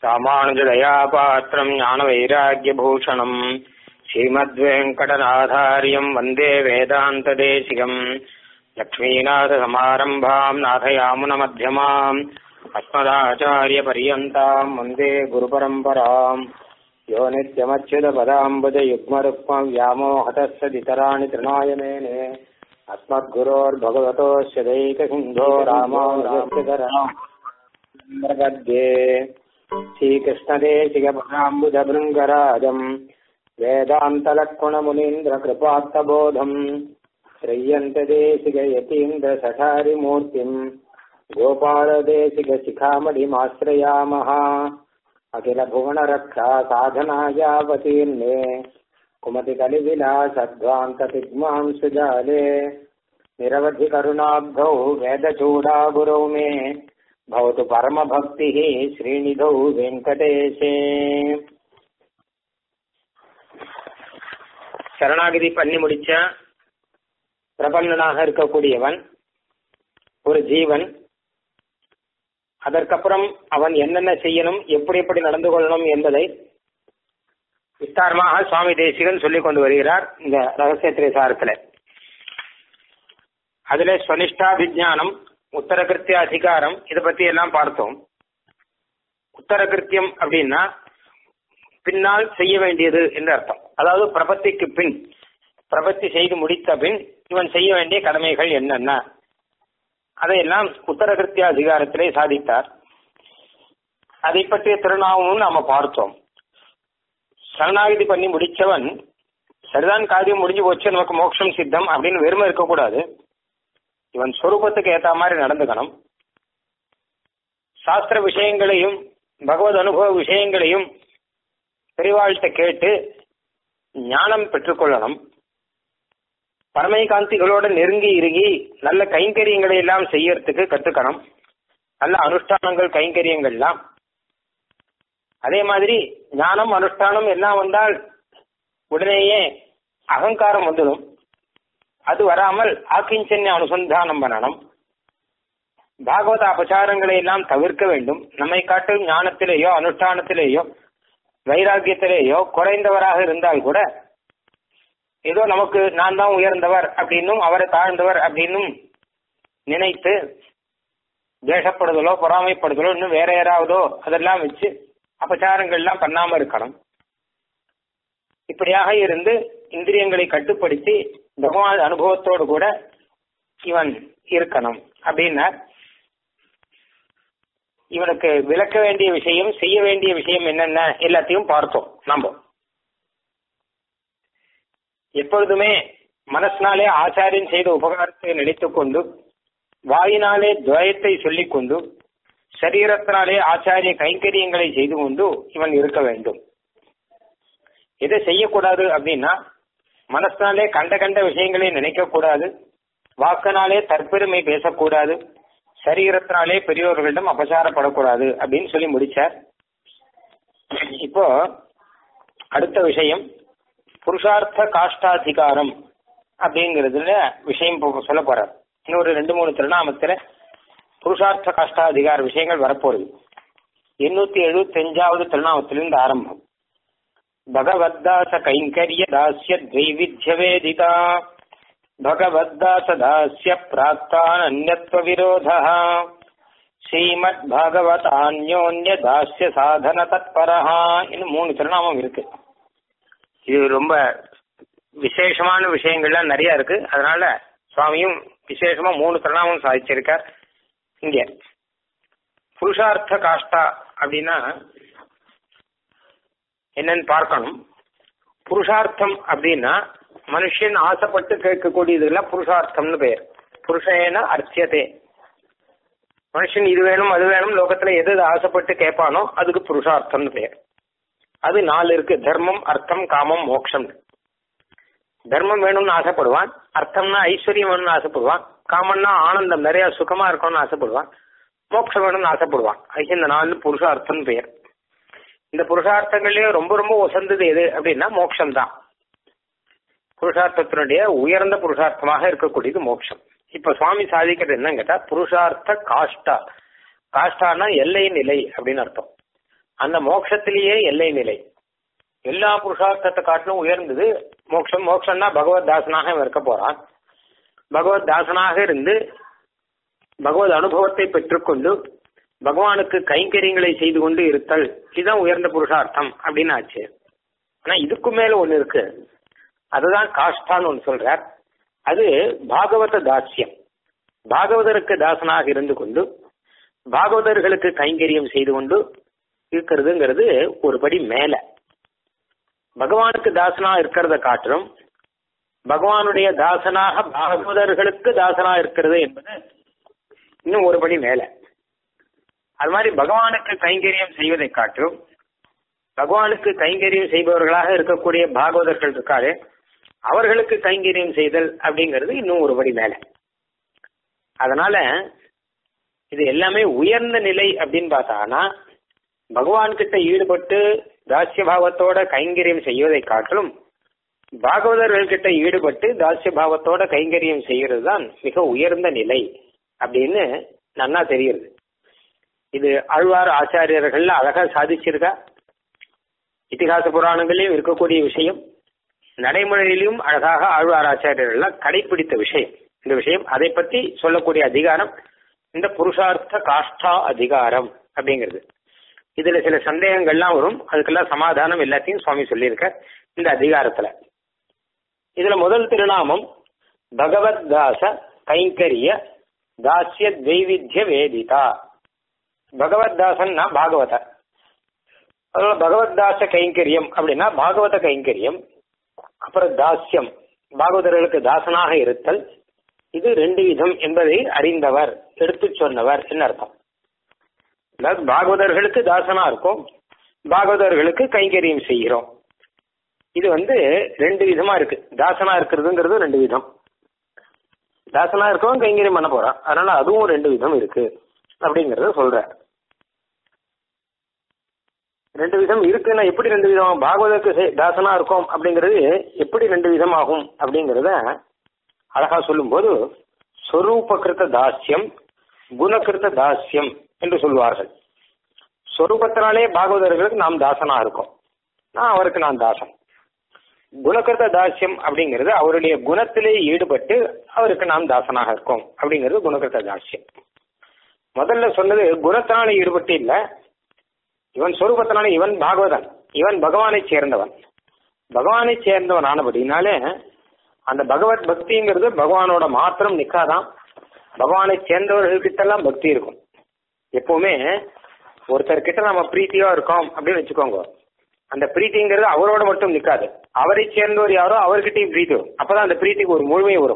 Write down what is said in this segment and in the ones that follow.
ராமானுஜதயாபாத்திரம் ஞானவைராக்கியபூஷணம் ஸ்ரீமத்வேங்கடநாதாரியம் வந்தே வேதாந்ததேசிகம் லக்ஷ்மீநாதசமாரம்பாம் நாதயாமுனமத்தியமாம் அஸ்மதாச்சாரியபரியந்தாம் வந்தே குருபரம்பராம் யோ நித்யமच्युतपदाम्बुजयुग्मरुक्मं व्यामोहतस्सदितराणि तृणायमेने अस्मद्गुरोर्भगवतोऽस्य दैकसिन्धो रामानुजस्य श्रीकृष्णदेशिकपदाम्बुजभृङ्गराजम् वेदान्तलक्ष्मणमुनीन्द्रकृपात्तबोधम् श्रय्यन्तदेशिकयतीन्द्रसठारिमूर्तिम् गोपालदेशिकशिखामणिमाश्रयामः अखिलभुवनरक्षा साधनायावतीर्णे कुमतिकलिविलासध्वान्ततिग्मां सुजाले निरवधिकरुणाब्धौ वेदचूडागुरौ मे भवतु परमभक्तिः श्रीनिधौ வெங்கடேஷே சரணாகிதி பண்ணி முடிச்ச பிரபந்தனாக இருக்கக்கூடியவன் ஒரு ஜீவன் அதற்கப்புறம் அவன் என்னென்ன செய்யணும் எப்படி எப்படி நடந்து கொள்ளணும் என்பதை விஸ்தாரமாக சுவாமி தேசிகன் சொல்லிக் கொண்டு வருகிறார் இந்த ரகசிய திரைசாரத்தில் அதுல ஸ்வனிஷ்டாபிஜானம் உத்தரகிருத்திய அதிகாரம் இதை பத்தி எல்லாம் பார்த்தோம் உத்தரகிருத்தியம் அப்படின்னா பின்னால் செய்ய வேண்டியது என்று அர்த்தம் அதாவது பிரபத்திக்கு பின் பிரபத்தி செய்து முடித்த பின் இவன் செய்ய வேண்டிய கடமைகள் என்னென்ன அதையெல்லாம் உத்தரகிருத்திய அதிகாரத்திலே சாதித்தார் அதை பற்றிய திருநாமமும் நாம பார்த்தோம் சரணாகிதி பண்ணி முடிச்சவன் சரிதான் காரியம் முடிஞ்சு போச்சு நமக்கு மோட்சம் சித்தம் அப்படின்னு வெறுமை இருக்கக்கூடாது இவன் சொரூபத்துக்கு ஏத்த மாதிரி நடந்துக்கணும் சாஸ்திர விஷயங்களையும் பகவத் அனுபவ விஷயங்களையும் பெரிவாழ்கிட்ட கேட்டு ஞானம் பெற்றுக்கொள்ளணும் பரமைகாந்திகளோட நெருங்கி இறுகி நல்ல கைங்கரியங்களை எல்லாம் செய்யறதுக்கு கத்துக்கணும் நல்ல அனுஷ்டானங்கள் கைங்கரியங்கள்லாம் அதே மாதிரி ஞானம் அனுஷ்டானம் எல்லாம் வந்தால் உடனேயே அகங்காரம் வந்துடும் அது வராமல் ஆக்கிஞ்சன்ய அனுசந்தானம் பண்ணணும் பாகவத அபச்சாரங்களை எல்லாம் தவிர்க்க வேண்டும் நம்மை காட்டும் ஞானத்திலேயோ அனுஷ்டானத்திலேயோ வைராக்கியத்திலேயோ குறைந்தவராக இருந்தால் கூட ஏதோ நமக்கு நான் தான் உயர்ந்தவர் அப்படின்னும் அவரை தாழ்ந்தவர் அப்படின்னும் நினைத்து தேசப்படுதலோ பொறாமைப்படுதலோ இன்னும் வேற யாராவதோ அதெல்லாம் வச்சு அபச்சாரங்கள் எல்லாம் பண்ணாம இருக்கணும் இப்படியாக இருந்து இந்திரியங்களை கட்டுப்படுத்தி பகவான் அனுபவத்தோடு கூட இவன் இருக்கணும் அப்படின்னா இவனுக்கு விளக்க வேண்டிய விஷயம் செய்ய வேண்டிய விஷயம் என்னென்ன எல்லாத்தையும் பார்த்தோம் நம்ம எப்பொழுதுமே மனசினாலே ஆச்சாரியன் செய்த உபகாரத்தை நினைத்துக் கொண்டு வாயினாலே துவயத்தை சொல்லிக் கொண்டு சரீரத்தினாலே ஆச்சாரிய கைங்கரியங்களை செய்து கொண்டு இவன் இருக்க வேண்டும் எதை செய்யக்கூடாது அப்படின்னா மனசினாலே கண்ட கண்ட விஷயங்களை நினைக்க கூடாது வாக்கினாலே தற்பெருமை பேசக்கூடாது சரீரத்தினாலே பெரியோர்களிடம் அபசாரப்படக்கூடாது அப்படின்னு சொல்லி முடிச்சார் இப்போ அடுத்த விஷயம் புருஷார்த்த காஷ்டாதிகாரம் அப்படிங்கிறதுல விஷயம் சொல்ல போறார் இன்னொரு ரெண்டு மூணு திருநாமத்துல புருஷார்த்த காஷ்டாதிகார விஷயங்கள் வரப்போகுது எண்ணூத்தி எழுபத்தி அஞ்சாவது திருநாமத்திலிருந்து ஆரம்பம் பகவத்தாச கைங்கரிய தாசிய துவைவித்ய வேதிதா பகவத்தாச தாசிய பிராக்தான் அந்நத்வ விரோத ஸ்ரீமத் பாகவத் அந்யோன்ய தாசிய சாதன தத்பரஹா இன்னும் மூணு திருநாமம் இருக்கு இது ரொம்ப விசேஷமான விஷயங்கள்லாம் நிறைய இருக்கு அதனால சுவாமியும் விசேஷமா மூணு திருநாமம் சாதிச்சிருக்கார் இங்க புருஷார்த்த காஷ்டா அப்படின்னா என்னன்னு பார்க்கணும் புருஷார்த்தம் அப்படின்னா மனுஷன் ஆசைப்பட்டு கேட்கக்கூடியதுலாம் புருஷார்த்தம்னு பெயர் புருஷேன அர்ச்சியதே மனுஷன் இது வேணும் அது வேணும் லோகத்துல எது எது ஆசைப்பட்டு கேட்பானோ அதுக்கு புருஷார்த்தம்னு பெயர் அது நாலு இருக்கு தர்மம் அர்த்தம் காமம் மோக்ஷம் தர்மம் வேணும்னு ஆசைப்படுவான் அர்த்தம்னா ஐஸ்வர்யம் வேணும்னு ஆசைப்படுவான் காமன்னா ஆனந்தம் நிறைய சுகமா இருக்கணும்னு ஆசைப்படுவான் மோட்சம் வேணும்னு ஆசைப்படுவான் அதுக்கு இந்த நாலு புருஷார்த்தம் பெயர் இந்த புருஷார்த்தங்கள்லயே ரொம்ப ரொம்ப உசந்தது எது அப்படின்னா மோட்சம் தான் புருஷார்த்தத்தினுடைய உயர்ந்த புருஷார்த்தமாக இருக்கக்கூடியது மோட்சம் இப்ப சுவாமி சாதிக்கிறது என்னன்னு கேட்டா புருஷார்த்த காஷ்டா காஷ்டானா எல்லை நிலை அப்படின்னு அர்த்தம் அந்த மோட்சத்திலேயே எல்லை நிலை எல்லா புருஷார்த்தத்தை காட்டிலும் உயர்ந்தது மோட்சம் மோட்சம்னா பகவத் தாசனாக இவன் இருக்க போறான் பகவத் தாசனாக இருந்து பகவத் அனுபவத்தை பெற்றுக்கொண்டு பகவானுக்கு கைங்கரியங்களை செய்து கொண்டு இருத்தல் இதுதான் உயர்ந்த புருஷார்த்தம் அப்படின்னு ஆச்சு ஆனா இதுக்கு மேல ஒண்ணு இருக்கு அதுதான் காஷ்டான்னு ஒன்று சொல்றார் அது பாகவத தாஸ்யம் பாகவதருக்கு தாசனாக இருந்து கொண்டு பாகவதர்களுக்கு கைங்கரியம் செய்து கொண்டு இருக்கிறதுங்கிறது ஒரு படி மேல பகவானுக்கு தாசனா இருக்கிறத காட்டிலும் பகவானுடைய தாசனாக பாகவதர்களுக்கு தாசனா இருக்கிறது என்பது இன்னும் ஒரு படி மேல அது மாதிரி பகவானுக்கு கைங்கரியம் செய்வதை காட்டிலும் பகவானுக்கு கைங்கரியம் செய்பவர்களாக இருக்கக்கூடிய பாகவதர்கள் இருக்காரு அவர்களுக்கு கைங்கரியம் செய்தல் அப்படிங்கிறது இன்னும் ஒரு படி மேல அதனால இது எல்லாமே உயர்ந்த நிலை அப்படின்னு பார்த்தாங்கன்னா பகவான் கிட்ட ஈடுபட்டு தாசிய பாவத்தோட கைங்கரியம் செய்வதை காட்டிலும் பாகவதர்கள் கிட்ட ஈடுபட்டு தாசிய பாவத்தோட கைங்கரியம் செய்யறது தான் மிக உயர்ந்த நிலை அப்படின்னு நன்னா தெரியுது இது ஆழ்வார் ஆச்சாரியர்கள்ல அழகா சாதிச்சிருக்கா இத்திகாச புராணங்களிலும் இருக்கக்கூடிய விஷயம் நடைமுறையிலும் அழகாக ஆழ்வார் ஆச்சாரியர்கள்லாம் கடைபிடித்த விஷயம் இந்த விஷயம் அதை பத்தி சொல்லக்கூடிய அதிகாரம் இந்த புருஷார்த்த காஷ்டா அதிகாரம் அப்படிங்கிறது இதுல சில சந்தேகங்கள்லாம் வரும் அதுக்கெல்லாம் சமாதானம் எல்லாத்தையும் சுவாமி சொல்லியிருக்க இந்த அதிகாரத்துல இதுல முதல் திருநாமம் பகவத் தாச கைங்கரிய தாசிய தெய்வித்ய வேதிதா பகவத் தாசன்னா பாகவத அதனால பகவத் தாச கைங்கரியம் அப்படின்னா பாகவத கைங்கரியம் அப்புறம் தாஸ்யம் பாகவதர்களுக்கு தாசனாக இருத்தல் இது ரெண்டு விதம் என்பதை அறிந்தவர் எடுத்து சொன்னவர் என்ன அர்த்தம் அதாவது பாகவதர்களுக்கு தாசனா இருக்கும் பாகவதர்களுக்கு கைங்கரியம் செய்கிறோம் இது வந்து ரெண்டு விதமா இருக்கு தாசனா இருக்கிறதுங்கிறது ரெண்டு விதம் தாசனா இருக்கவன் கைங்கரியம் பண்ண போறான் அதனால அதுவும் ரெண்டு விதம் இருக்கு அப்படிங்கறத சொல்ற ரெண்டு விதம் இருக்குன்னா எப்படி ரெண்டு விதம் பாகவதற்கு தாசனா இருக்கும் அப்படிங்கிறது எப்படி ரெண்டு விதம் ஆகும் அப்படிங்கறத அழகா சொல்லும்போது சொரூபகிருத்த தாஸ்யம் குணகிருத்த தாஸ்யம் என்று சொல்வார்கள் சொரூபத்தினாலே பாகவதர்களுக்கு நாம் தாசனா இருக்கோம் நான் அவருக்கு நான் தாசன் குணகிருத்த தாஸ்யம் அப்படிங்கிறது அவருடைய குணத்திலே ஈடுபட்டு அவருக்கு நாம் தாசனாக இருக்கோம் அப்படிங்கிறது குணகிருத்த தாஸ்யம் முதல்ல சொன்னது குணத்தினால ஈடுபட்டு இல்ல இவன் சொரூபத்தினால இவன் பாகவதன் இவன் பகவானை சேர்ந்தவன் பகவானை சேர்ந்தவன் ஆனபடினாலே அந்த பகவத் பக்திங்கிறது பகவானோட மாத்திரம் நிக்காதான் பகவானை சேர்ந்தவர்கள்கிட்ட எல்லாம் பக்தி இருக்கும் எப்பவுமே ஒருத்தர் கிட்ட நம்ம பிரீத்தியா இருக்கோம் அப்படின்னு வச்சுக்கோங்க அந்த பிரீத்திங்கிறது அவரோட மட்டும் நிக்காது அவரை சேர்ந்தவர் யாரோ அவர்கிட்டயும் பிரீத்தி வரும் அப்பதான் அந்த பிரீத்திக்கு ஒரு முழுமை வரும்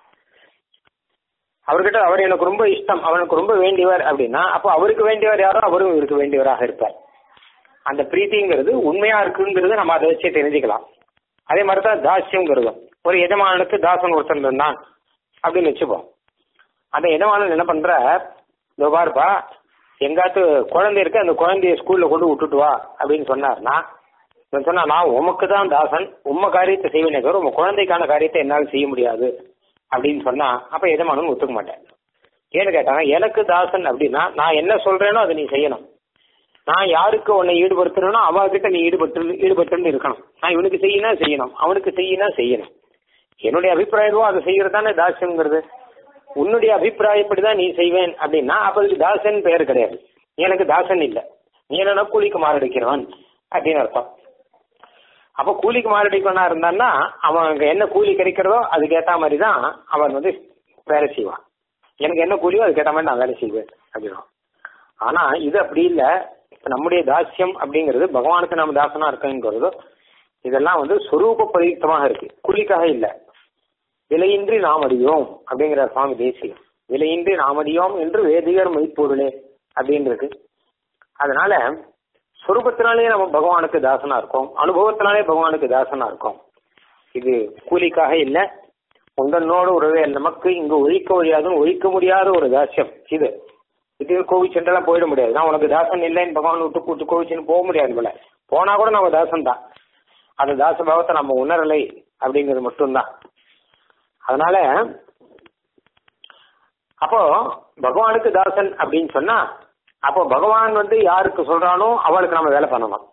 அவர்கிட்ட அவர் எனக்கு ரொம்ப இஷ்டம் அவனுக்கு ரொம்ப வேண்டியவர் அப்படின்னா அப்போ அவருக்கு வேண்டியவர் யாரோ அவரும் இவருக்கு வேண்டியவராக இருப்பார் அந்த பிரீத்திங்கிறது உண்மையா இருக்குங்கிறது நம்ம அதை வச்சே தெரிஞ்சுக்கலாம் அதே மாதிரி தான் தாசியங்கிறதும் ஒரு எஜமானனுக்கு தாசன் ஒருத்தன் இருந்தான் அப்படின்னு வச்சுப்போம் அந்த எஜமானன் என்ன பண்ற இதோ பாருப்பா எங்காத்து குழந்தை இருக்கு அந்த குழந்தைய ஸ்கூல்ல கொண்டு விட்டுட்டு வா அப்படின்னு சொன்னார்னா இவன் சொன்னா நான் உமக்கு தான் தாசன் உம்ம காரியத்தை செய்வேனே தவிர உங்க குழந்தைக்கான காரியத்தை என்னால் செய்ய முடியாது அப்படின்னு சொன்னா அப்ப எஜமானன் ஒத்துக்க மாட்டேன் ஏன்னு கேட்டாங்க எனக்கு தாசன் அப்படின்னா நான் என்ன சொல்றேனோ அதை நீ செய்யணும் நான் யாருக்கு உன்னை ஈடுபடுத்துறேனோ அவகிட்ட நீ ஈடுபட்டு ஈடுபட்டு இருக்கணும் நான் இவனுக்கு செய்யினா செய்யணும் அவனுக்கு செய்யினா செய்யணும் என்னுடைய அபிப்பிராயம் அதை செய்யறது தானே தாசியம்ங்கிறது உன்னுடைய அபிப்பிராயப்படிதான் நீ செய்வேன் அப்படின்னா அப்ப அதுக்கு தாசன் பெயர் கிடையாது நீ எனக்கு தாசன் இல்லை நீ என்னன்னா கூலிக்கு மாரடிக்கிறவன் அப்படின்னு அர்த்தம் அப்ப கூலிக்கு மாரடிக்கவனா இருந்தான்னா அவன் அங்க என்ன கூலி கிடைக்கிறதோ அதுக்கு ஏத்த மாதிரி தான் அவன் வந்து வேலை செய்வான் எனக்கு என்ன கூலியோ அதுக்கு ஏத்த மாதிரி நான் வேலை செய்வேன் அப்படின்னா ஆனா இது அப்படி இல்லை நம்முடைய தாசியம் அப்படிங்கிறது பகவானுக்கு நம்ம தாசனா இருக்குங்கிறதோ இதெல்லாம் வந்து சொரூப பிரயுக்தமாக இருக்கு கூலிக்காக இல்லை விலையின்றி நாம் அறியோம் அப்படிங்கிற சுவாமி தேசியம் விலையின்றி நாம் அறியோம் என்று வேதியர் மெய்ப்பொருளே அப்படின்னு இருக்கு அதனால சொரூபத்தினாலே நம்ம பகவானுக்கு தாசனா இருக்கோம் அனுபவத்தினாலே பகவானுக்கு தாசனா இருக்கோம் இது கூலிக்காக இல்லை உங்களோட உறவே நமக்கு இங்கு ஒழிக்க முடியாதுன்னு ஒழிக்க முடியாத ஒரு தாசியம் இது இது கோவிச்சென்றெல்லாம் போயிட முடியாது நான் உனக்கு தாசன் இல்லைன்னு பகவான் விட்டு கூட்டு கோவிச்சுன்னு போக முடியாது போல போனா கூட நம்ம தாசன் தான் அந்த தாச பாவத்தை நம்ம உணரலை அப்படிங்கிறது மட்டும்தான் அதனால அப்போ பகவானுக்கு தாசன் அப்படின்னு சொன்னா அப்போ பகவான் வந்து யாருக்கு சொல்றானோ அவளுக்கு நம்ம வேலை பண்ணணும்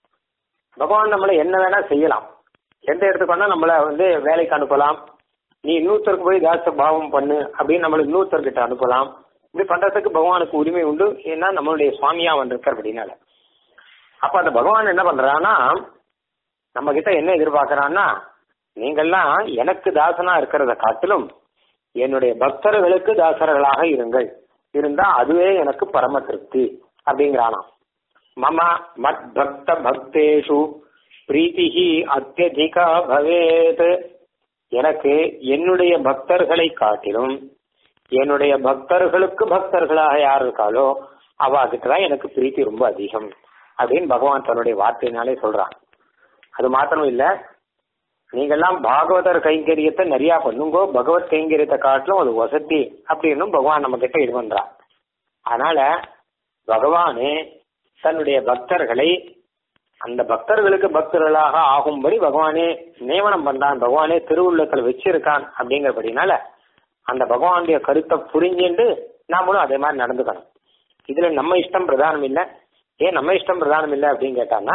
பகவான் நம்மளை என்ன வேணா செய்யலாம் எந்த இடத்துக்கு வேணா நம்மள வந்து வேலைக்கு அனுப்பலாம் நீ இன்னொருத்தருக்கு போய் தாச பாவம் பண்ணு அப்படின்னு நம்மள இன்னொருத்தர்கிட்ட அனுப்பலாம் இப்படி பண்றதுக்கு பகவானுக்கு உரிமை உண்டு ஏன்னா நம்மளுடைய சுவாமியா வந்திருக்கார் அப்படின்னால அப்ப அந்த பகவான் என்ன பண்றான்னா நம்ம கிட்ட என்ன எதிர்பார்க்கறான்னா நீங்கள்லாம் எனக்கு தாசனா இருக்கிறத காட்டிலும் என்னுடைய பக்தர்களுக்கு தாசர்களாக இருங்கள் இருந்தா அதுவே எனக்கு பரம திருப்தி அப்படிங்கிறானாம் மம மத் பக்த பக்தேஷு பிரீத்திஹி அத்தியதிகா பவேத் எனக்கு என்னுடைய பக்தர்களை காட்டிலும் என்னுடைய பக்தர்களுக்கு பக்தர்களாக யார் இருக்காளோ அவாகிட்ட தான் எனக்கு பிரீத்தி ரொம்ப அதிகம் அப்படின்னு பகவான் தன்னுடைய வார்த்தையினாலே சொல்றான் அது மாத்திரம் இல்ல நீங்கெல்லாம் பாகவதர் கைங்கரியத்தை நிறைய பண்ணுங்கோ பகவத் கைங்கரியத்தை காட்டிலும் அது வசதி அப்படின்னு பகவான் நம்ம கிட்ட இது பண்றான் அதனால பகவானே தன்னுடைய பக்தர்களை அந்த பக்தர்களுக்கு பக்தர்களாக ஆகும்படி பகவானே நியமனம் பண்றான் பகவானே திருவுள்ளத்துல வச்சிருக்கான் அப்படிங்கிறபடினால அந்த பகவானுடைய கருத்தை புரிஞ்சுண்டு நாமளும் அதே மாதிரி நடந்துக்கணும் இதுல நம்ம இஷ்டம் பிரதானம் இல்லை ஏன் நம்ம இஷ்டம் பிரதானம் இல்லை அப்படின்னு கேட்டான்னா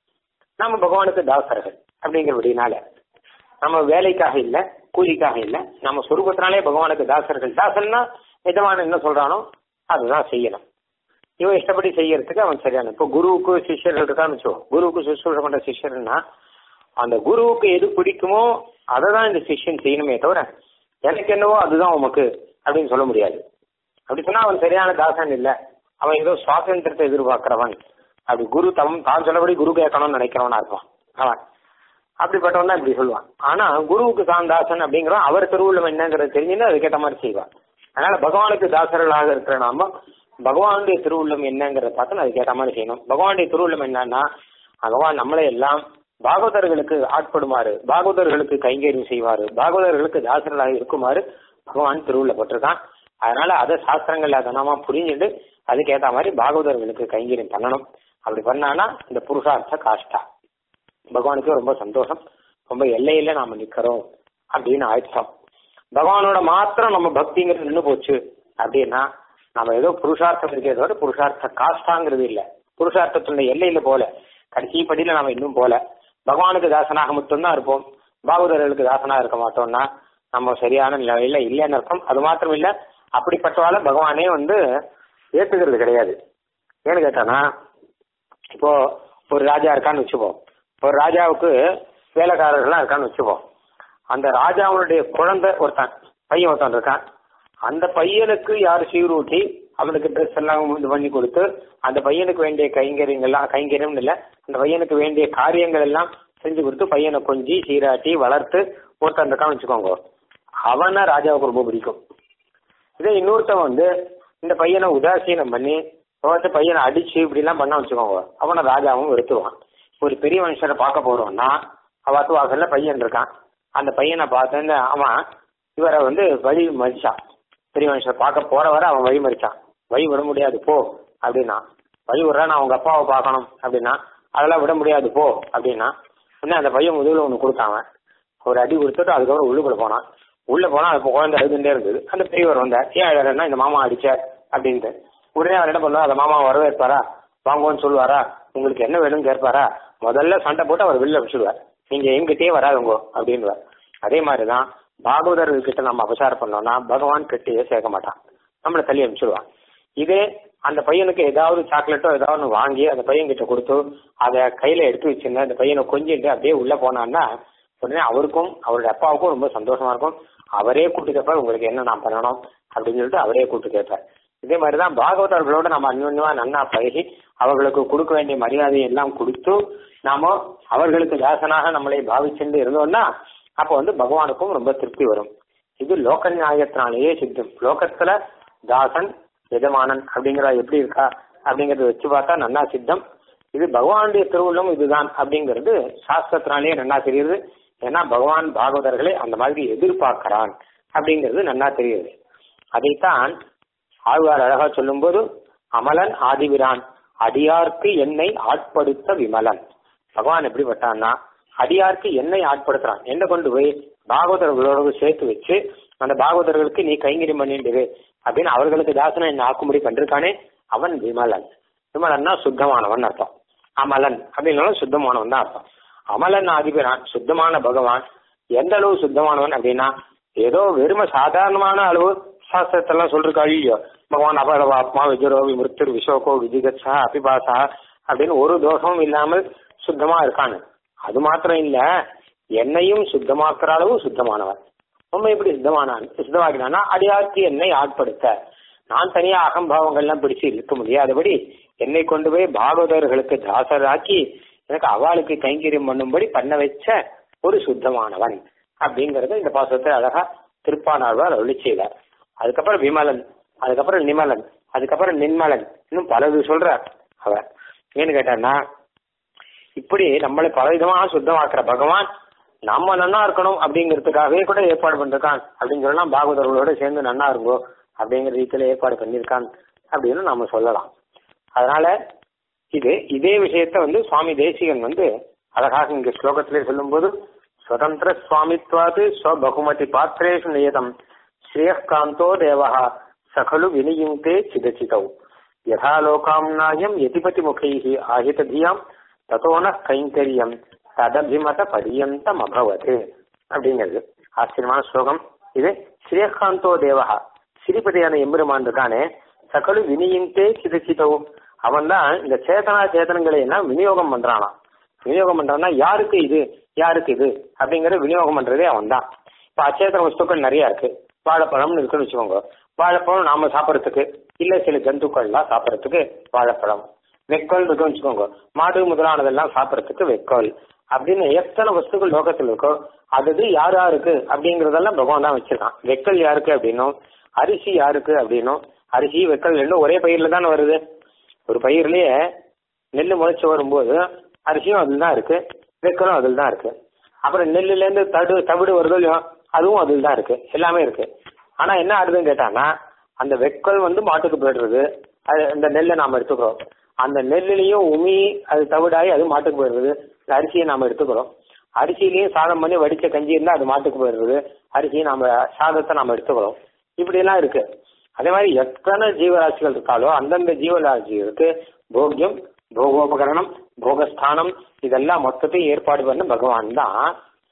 நம்ம பகவானுக்கு தாசர்கள் அப்படிங்கிறபடினால நம்ம வேலைக்காக இல்ல கூலிக்காக இல்ல நம்ம சொரூபத்தினாலே பகவானுக்கு தாசர்கள் தாசன்னா எஜமான என்ன சொல்றானோ அதுதான் செய்யணும் இவன் இஷ்டப்படி செய்யறதுக்கு அவன் சரியான இப்போ குருவுக்கு சிஷ்யர்கள் இருக்கான்னு வச்சோ குருவுக்கு சுஷ்ரூஷம் பண்ற சிஷ்யர்னா அந்த குருவுக்கு எது பிடிக்குமோ அதை தான் இந்த சிஷ்யன் செய்யணுமே தவிர எனக்கு என்னவோ அதுதான் உமக்கு அப்படின்னு சொல்ல முடியாது அப்படி சொன்னா அவன் சரியான தாசன் இல்ல அவன் ஏதோ சுவாதந்திரத்தை எதிர்பார்க்கிறவன் அப்படி குரு தம் தான் சொல்லபடி குரு கேட்கணும்னு நினைக்கிறவனா இருப்பான் அவன் அப்படிப்பட்டவன் தான் இப்படி சொல்லுவான் ஆனா குருவுக்கு தான் தாசன் அப்படிங்கிறவன் அவர் திருவுள்ளம் என்னங்கிறது தெரிஞ்சுன்னு அதுக்கேற்ற மாதிரி செய்வான் அதனால பகவானுக்கு தாசர்களாக இருக்கிற நாம பகவானுடைய திருவுள்ளம் என்னங்கிறத பார்த்து அதுக்கேற்ற மாதிரி செய்யணும் பகவானுடைய திருவுள்ளம் என்னன்னா பகவான் நம்மளை எல்லாம் பாகவதர்களுக்கு ஆட்படுமாறு பாகவதர்களுக்கு கைங்கரியம் செய்வாரு பாகவதர்களுக்கு தாசர்களாக இருக்குமாறு பகவான் திருவுள்ளப்பட்டிருக்கான் அதனால அதை சாஸ்திரங்கள்ல அதை நாம புரிஞ்சுட்டு அதுக்கேற்ற மாதிரி பாகவதர்களுக்கு கைங்கரியம் பண்ணணும் அப்படி பண்ணானா இந்த புருஷார்த்த காஷ்டா பகவானுக்கு ரொம்ப சந்தோஷம் ரொம்ப எல்லையில நாம நிக்கிறோம் அப்படின்னு ஆயிடுச்சோம் பகவானோட மாத்திரம் நம்ம பக்திங்கிறது நின்று போச்சு அப்படின்னா நம்ம ஏதோ புருஷார்த்தம் இருக்கே தவிர புருஷார்த்த காஷ்டாங்கிறது இல்ல புருஷார்த்தத்துடைய எல்லையில போல கடைசி படியில நாம இன்னும் போல பகவானுக்கு தாசனாக மட்டும்தான் இருப்போம் பாகுதர்களுக்கு தாசனா இருக்க மாட்டோம்னா நம்ம சரியான நிலையில இல்லைன்னு அர்த்தம் அது மாத்திரம் இல்ல அப்படிப்பட்டவால பகவானே வந்து ஏத்துக்கிறது கிடையாது ஏன்னு கேட்டானா இப்போ ஒரு ராஜா இருக்கான்னு வச்சுப்போம் ஒரு ராஜாவுக்கு வேலைக்காரர்கள்லாம் இருக்கான்னு வச்சுப்போம் அந்த ராஜாவுடைய குழந்தை ஒருத்தன் பையன் ஒருத்தன் இருக்கான் அந்த பையனுக்கு யார் சீரூட்டி அவனுக்கு ட்ரெஸ் எல்லாம் இது பண்ணி கொடுத்து அந்த பையனுக்கு வேண்டிய கைங்கரியங்கள்லாம் கைங்கரியம் இல்ல அந்த பையனுக்கு வேண்டிய காரியங்கள் எல்லாம் செஞ்சு கொடுத்து பையனை கொஞ்சி சீராட்டி வளர்த்து ஒருத்தன் இருக்கான்னு வச்சுக்கோங்க அவனை ராஜாவுக்கு ரொம்ப பிடிக்கும் இதே இன்னொருத்தன் வந்து இந்த பையனை உதாசீனம் பண்ணி ஒருத்த பையனை அடிச்சு இப்படி எல்லாம் பண்ண வச்சுக்கோங்க அவனை ராஜாவும் வெறுத்துவான் ஒரு பெரிய மனுஷனை பார்க்க போறோம்னா அவத்து வாசல்ல பையன் இருக்கான் அந்த பையனை பார்த்து அவன் இவரை வந்து வழி மறிச்சான் பெரிய மனுஷன் பார்க்க போறவரை அவன் வழி மறிச்சான் வழி விட முடியாது போ அப்படின்னா வழி விடுறா நான் அவங்க அப்பாவை பார்க்கணும் அப்படின்னா அதெல்லாம் விட முடியாது போ அப்படின்னா உடனே அந்த பையன் முதுகுல ஒன்று கொடுத்தாங்க ஒரு அடி கொடுத்துட்டு அதுக்கப்புறம் உள்ளுக்குள்ள போனான் உள்ள போனா அது குழந்தை அழுதுண்டே இருந்தது அந்த பெரியவர் வந்தார் ஏன் அழகன்னா இந்த மாமா அடிச்சார் அப்படின்ட்டு உடனே அவர் என்ன பண்ணுவார் அந்த மாமா வரவேற்பாரா வாங்குவோன்னு சொல்லுவாரா உங்களுக்கு என்ன வேணும்னு கேட்பாரா முதல்ல சண்டை போட்டு அவர் வெளில வச்சுடுவார் நீங்க எங்கிட்டயே வராதுங்கோ அப்படின்வார் அதே மாதிரிதான் பாகவதர்கள் கிட்ட நம்ம அபசாரம் பண்ணோம்னா பகவான் கிட்டயே சேர்க்க மாட்டான் நம்மளை தள்ளி அனுப்பிச்சிடுவான் இதே அந்த பையனுக்கு ஏதாவது சாக்லேட்டோ ஏதாவது ஒன்று வாங்கி அந்த பையன் கிட்ட கொடுத்து அதை கையில எடுத்து வச்சிருந்தா அந்த பையனை கொஞ்சிட்டு அப்படியே உள்ள போனான்னா உடனே அவருக்கும் அவருடைய அப்பாவுக்கும் ரொம்ப சந்தோஷமா இருக்கும் அவரே கூட்டு கேட்பார் உங்களுக்கு என்ன நான் பண்ணணும் அப்படின்னு சொல்லிட்டு அவரே கூட்டு கேட்பார் இதே மாதிரிதான் பாகவதர்களோட நம்ம அந்யோன்யமா நன்னா பழகி அவர்களுக்கு கொடுக்க வேண்டிய மரியாதையை எல்லாம் கொடுத்து நாம அவர்களுக்கு தாசனாக நம்மளை பாவிச்சுட்டு இருந்தோம்னா அப்போ வந்து பகவானுக்கும் ரொம்ப திருப்தி வரும் இது லோக நியாயத்தினாலேயே சித்தம் லோகத்துல தாசன் எஜமானன் அப்படிங்கிற எப்படி இருக்கா அப்படிங்கறத வச்சு பார்த்தா நன்னா சித்தம் இது பகவானுடைய திருவுள்ளம் இதுதான் அப்படிங்கிறது சாஸ்திரத்தினாலேயே நன்னா தெரியுது ஏன்னா பகவான் பாகவதர்களை அந்த மாதிரி எதிர்பார்க்கிறான் அப்படிங்கிறது நன்னா தெரியுது அதைத்தான் ஆழ்வார் அழகா சொல்லும்போது அமலன் ஆதிவிரான் அடியார்க்கு என்னை ஆட்படுத்த விமலன் பகவான் எப்படிப்பட்டான்னா அடியார்க்கு என்னை ஆட்படுத்துறான் என்ன கொண்டு போய் பாகவதர்களோட சேர்த்து வச்சு அந்த பாகவதர்களுக்கு நீ கைங்கரியம் பண்ணிட்டு அப்படின்னு அவர்களுக்கு தாசனை என்ன ஆக்கும்படி கண்டிருக்கானே அவன் விமலன் விமலன்னா சுத்தமானவன் அர்த்தம் அமலன் அப்படின்னாலும் சுத்தமானவன் தான் அர்த்தம் அமலன் ஆதிபிரான் சுத்தமான பகவான் எந்த அளவு சுத்தமானவன் அப்படின்னா ஏதோ வெறும சாதாரணமான அளவு சாஸ்திரத்தெல்லாம் சொல்லிருக்கா ஐயோ பகவான் அபரவ ஆத்மா விஜுரோ விமிருத்திர் விசோகோ விஜிகத்சா அபிபாசா அப்படின்னு ஒரு தோஷமும் இல்லாமல் சுத்தமா இருக்கான்னு அது மாத்திரம் இல்ல என்னையும் சுத்தமாக்குற அளவு சுத்தமானவன் நம்ம எப்படி சுத்தமானான் சுத்தமாக்கினான்னா அடியார்த்தி என்னை ஆட்படுத்த நான் தனியா அகம்பாவங்கள்லாம் பிடிச்சு இருக்க முடியாதபடி என்னை கொண்டு போய் பாகவதர்களுக்கு தாசராக்கி எனக்கு அவளுக்கு கைங்கரியம் பண்ணும்படி பண்ண வச்ச ஒரு சுத்தமானவன் அப்படிங்கறத இந்த பாசத்தை அழகா திருப்பானாழ்வார் அருளி செய்தார் அதுக்கப்புறம் விமலன் அதுக்கப்புறம் நிமலன் அதுக்கப்புறம் நின்மலன் இன்னும் பலது சொல்றார் அவர் ஏன்னு கேட்டான்னா இப்படி நம்மளை பலவிதமாக சுத்தமாக்குற பகவான் நம்ம நன்னா இருக்கணும் அப்படிங்கிறதுக்காகவே கூட ஏற்பாடு பண்ணிருக்கான் அப்படின்னு சொல்லலாம் பாகவதர்களோட சேர்ந்து நன்னா இருங்கோ அப்படிங்கிற ரீதியில ஏற்பாடு பண்ணியிருக்கான் அப்படின்னு நாம சொல்லலாம் அதனால இது இதே விஷயத்த வந்து சுவாமி தேசிகன் வந்து அழகாக இங்க ஸ்லோகத்திலே சொல்லும்போது சுதந்திர சுவாமித்வாது ஸ்வபகுமதி பாத்திரேஷு நியதம் ஸ்ரேயகாந்தோ தேவஹா சகலு வினியுங்கே சிதச்சிதௌ யதா லோகாம்னாயம் எதிபதி முகைஹி ஆஹித தியாம் ததோன கைங்கரியம் ததபிமத பரியந்தம் அபவது அப்படிங்கிறது ஆச்சரியமான ஸ்லோகம் இது ஸ்ரீகாந்தோ தேவஹா ஸ்ரீபதியான எம்பெருமான் இருக்கானே சகலு வினியுங்கே சிதச்சிதௌ அவன் தான் இந்த சேதனா சேதனங்களை எல்லாம் விநியோகம் பண்றானா விநியோகம் பண்றான்னா யாருக்கு இது யாருக்கு இது அப்படிங்கிற விநியோகம் பண்றதே அவன் தான் இப்ப அச்சேதன வஸ்துக்கள் நிறைய இருக்கு வாழைப்பழம்னு இருக்குன்னு வச்சுக்கோங்க வாழைப்பழம் நாம சாப்பிடறதுக்கு இல்ல சில ஜந்துக்கள்லாம் சாப்பிடறதுக்கு வாழைப்பழம் வெக்கோல் இருக்குன்னு வச்சுக்கோங்க மாடு முதலானதெல்லாம் சாப்பிடறதுக்கு வெக்கோல் அப்படின்னு எத்தனை வஸ்துக்கள் லோகத்தில் இருக்கோ அது யார் யாருக்கு அப்படிங்கறதெல்லாம் பகவான் தான் வச்சிருக்கான் வெக்கல் யாருக்கு அப்படின்னும் அரிசி யாருக்கு அப்படின்னும் அரிசி வெக்கல் ரெண்டும் ஒரே பயிர்ல தானே வருது ஒரு பயிர்லயே நெல் முளைச்சு வரும்போது அரிசியும் அதில் தான் இருக்கு வெக்கலும் அதில் தான் இருக்கு அப்புறம் நெல்லுல இருந்து தடு தவிடு வருதோ இல்லையோ அதுவும் அதில் தான் இருக்கு எல்லாமே இருக்கு ஆனா என்ன ஆகுதுன்னு கேட்டான்னா அந்த வெக்கல் வந்து மாட்டுக்கு போயிடுறது அது அந்த நெல்லை நாம எடுத்துக்கிறோம் அந்த நெல்லுலயும் உமி அது தவிடாயி அது மாட்டுக்கு போயிடுறது இந்த அரிசியை நாம எடுத்துக்கிறோம் அரிசியிலையும் சாதம் பண்ணி வடிச்ச கஞ்சி இருந்தா அது மாட்டுக்கு போயிடுறது அரிசியை நாம சாதத்தை நாம எடுத்துக்கிறோம் இப்படி எல்லாம் இருக்கு அதே மாதிரி எத்தனை ஜீவராசிகள் இருக்காலோ அந்தந்த ஜீவராசிகளுக்கு போக்கியம் போகோபகரணம் போகஸ்தானம் இதெல்லாம் மொத்தத்தையும் ஏற்பாடு பண்ண பகவான் தான்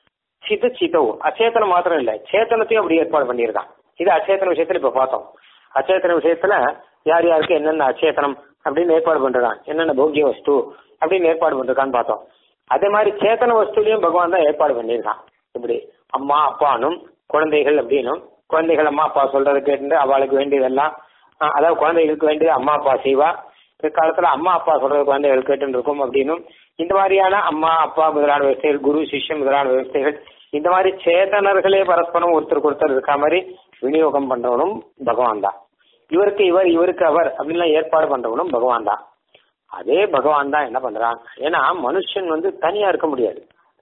சித சிதவு அச்சேதனம் மாத்திரம் இல்ல சேத்தனத்தையும் அப்படி ஏற்பாடு பண்ணியிருக்கான் இது அச்சேதன விஷயத்துல இப்ப பார்த்தோம் அச்சேதன விஷயத்துல யார் யாருக்கு என்னென்ன அச்சேதனம் அப்படின்னு ஏற்பாடு பண்றான் என்னென்ன போக்கிய வஸ்து அப்படின்னு ஏற்பாடு பண்றான்னு பார்த்தோம் அதே மாதிரி சேத்தன வஸ்துலயும் பகவான் தான் ஏற்பாடு பண்ணியிருக்கான் இப்படி அம்மா அப்பானும் குழந்தைகள் அப்படின்னும் குழந்தைகள் அம்மா அப்பா சொல்றதை கேட்டு அவளுக்கு வேண்டியதெல்லாம் அஹ், அதாவது குழந்தைகளுக்கு வேண்டியது அம்மா அப்பா செய்வா பிற்காலத்துல அம்மா அப்பா சொல்றது குழந்தைகள் கேட்டு இருக்கும் அப்படின்னும் இந்த மாதிரியான அம்மா அப்பா முதலான விவசாயிகள் குரு சிஷ்யம் முதலான விவசாயிகள் இந்த மாதிரி சேதனர்களே பரஸ்பரம் ஒருத்தருக்கு ஒருத்தர் இருக்க மாதிரி விநியோகம் பண்றவனும் பகவான் தான் இவருக்கு இவர் இவருக்கு அவர் அப்படின்லாம் ஏற்பாடு பண்றவனும் பகவான் தான் அதே பகவான் தான் என்ன பண்றான் ஏன்னா மனுஷன் வந்து தனியா இருக்க முடியாது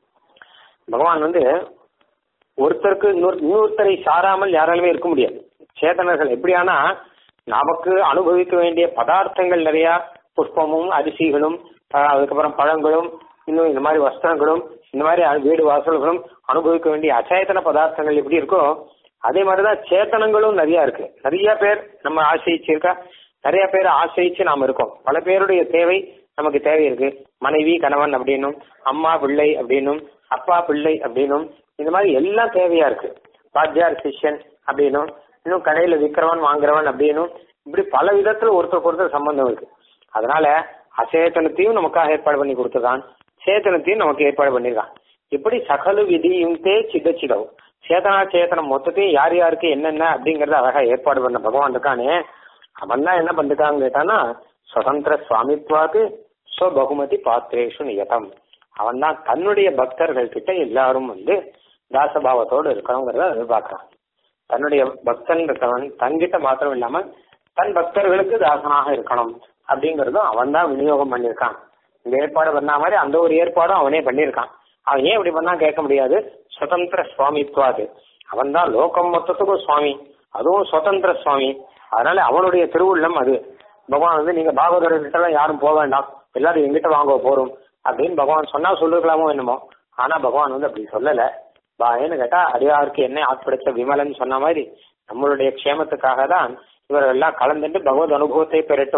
பகவான் வந்து ஒருத்தருக்கு இன்னொரு இன்னொருத்தரை சாராமல் யாராலுமே இருக்க முடியாது சேதனர்கள் எப்படியானா நமக்கு அனுபவிக்க வேண்டிய பதார்த்தங்கள் நிறைய புஷ்பமும் அரிசிகளும் அஹ், அதுக்கப்புறம் பழங்களும் இன்னும் இந்த மாதிரி வஸ்திரங்களும் இந்த மாதிரி அ- வீடு வாசல்களும் அனுபவிக்க வேண்டிய அச்சேதன பதார்த்தங்கள் எப்படி இருக்கோ அதே மாதிரிதான் சேத்தனங்களும் நிறைய இருக்கு நிறைய பேர் நம்ம ஆசிரிச்சிருக்கா நிறைய பேர் ஆசிரிச்சு நாம இருக்கோம் பல பேருடைய தேவை நமக்கு தேவை இருக்கு மனைவி கணவன் அப்படின்னும் அம்மா பிள்ளை அப்படின்னும் அப்பா பிள்ளை அப்படின்னும் இந்த மாதிரி எல்லாம் தேவையா இருக்கு பாத்தியார் சிஷ்யன் அப்படின்னும் இன்னும் கடையில விற்கிறவன் வாங்குறவன் அப்படின்னும் இப்படி பல விதத்துல ஒருத்தருக்கு ஒருத்தர் சம்பந்தம் இருக்கு அதனால அச்சேதனத்தையும் நமக்காக ஏற்பாடு பண்ணி கொடுத்துருக்கான் சேத்தனத்தையும் நமக்கு ஏற்பாடு பண்ணிருக்கான் இப்படி சகலு விதியும் தே சிதச்சிதவும் சேதனா சேத்தனம் மொத்தத்தையும் யார் யாருக்கு என்னென்ன அப்படிங்கறத அழகா ஏற்பாடு பண்ண பகவான் இருக்கானே அவன் தான் என்ன பண்ணிருக்கான்னு கேட்டானா சுதந்திர சுவாமித்வாக்கு ஸ்வபகுமதி பாத்திரேஷு நியதம் அவன் தான் தன்னுடைய பக்தர்கள் கிட்ட எல்லாரும் வந்து தாசபாவத்தோடு இருக்கணுங்கிறத எதிர்பார்க்கறான் தன்னுடைய பக்தன் இருக்கவன் தன்கிட்ட மாத்திரம் இல்லாம தன் பக்தர்களுக்கு தாசனாக இருக்கணும் அப்படிங்கறதும் அவன் தான் விநியோகம் பண்ணியிருக்கான் இந்த ஏற்பாடு பண்ண மாதிரி அந்த ஒரு ஏற்பாடும் அவனே பண்ணியிருக்கான் அவன் ஏன் இப்படி பண்ணா கேட்க முடியாது சுதந்திர சுவாமித்வாது அவன் தான் லோகம் மொத்தத்துக்கும் சுவாமி அதுவும் சுதந்திர சுவாமி அதனால அவனுடைய திருவுள்ளம் அது பகவான் வந்து நீங்க பாகவதர்கிட்ட எல்லாம் யாரும் போக வேண்டாம் எல்லாரும் எங்கிட்ட வாங்க போறோம் அப்படின்னு பகவான் சொன்னா சொல்லிருக்கலாமோ என்னமோ ஆனா பகவான் வந்து அப்படி சொல்லல பா ஏன்னு கேட்டா அடியாருக்கு என்ன ஆட்படுத்த விமலன் சொன்ன மாதிரி நம்மளுடைய க்ஷேமத்துக்காக தான் இவர்கள் எல்லாம் கலந்துட்டு பகவத் அனுபவத்தை பெறட்டும்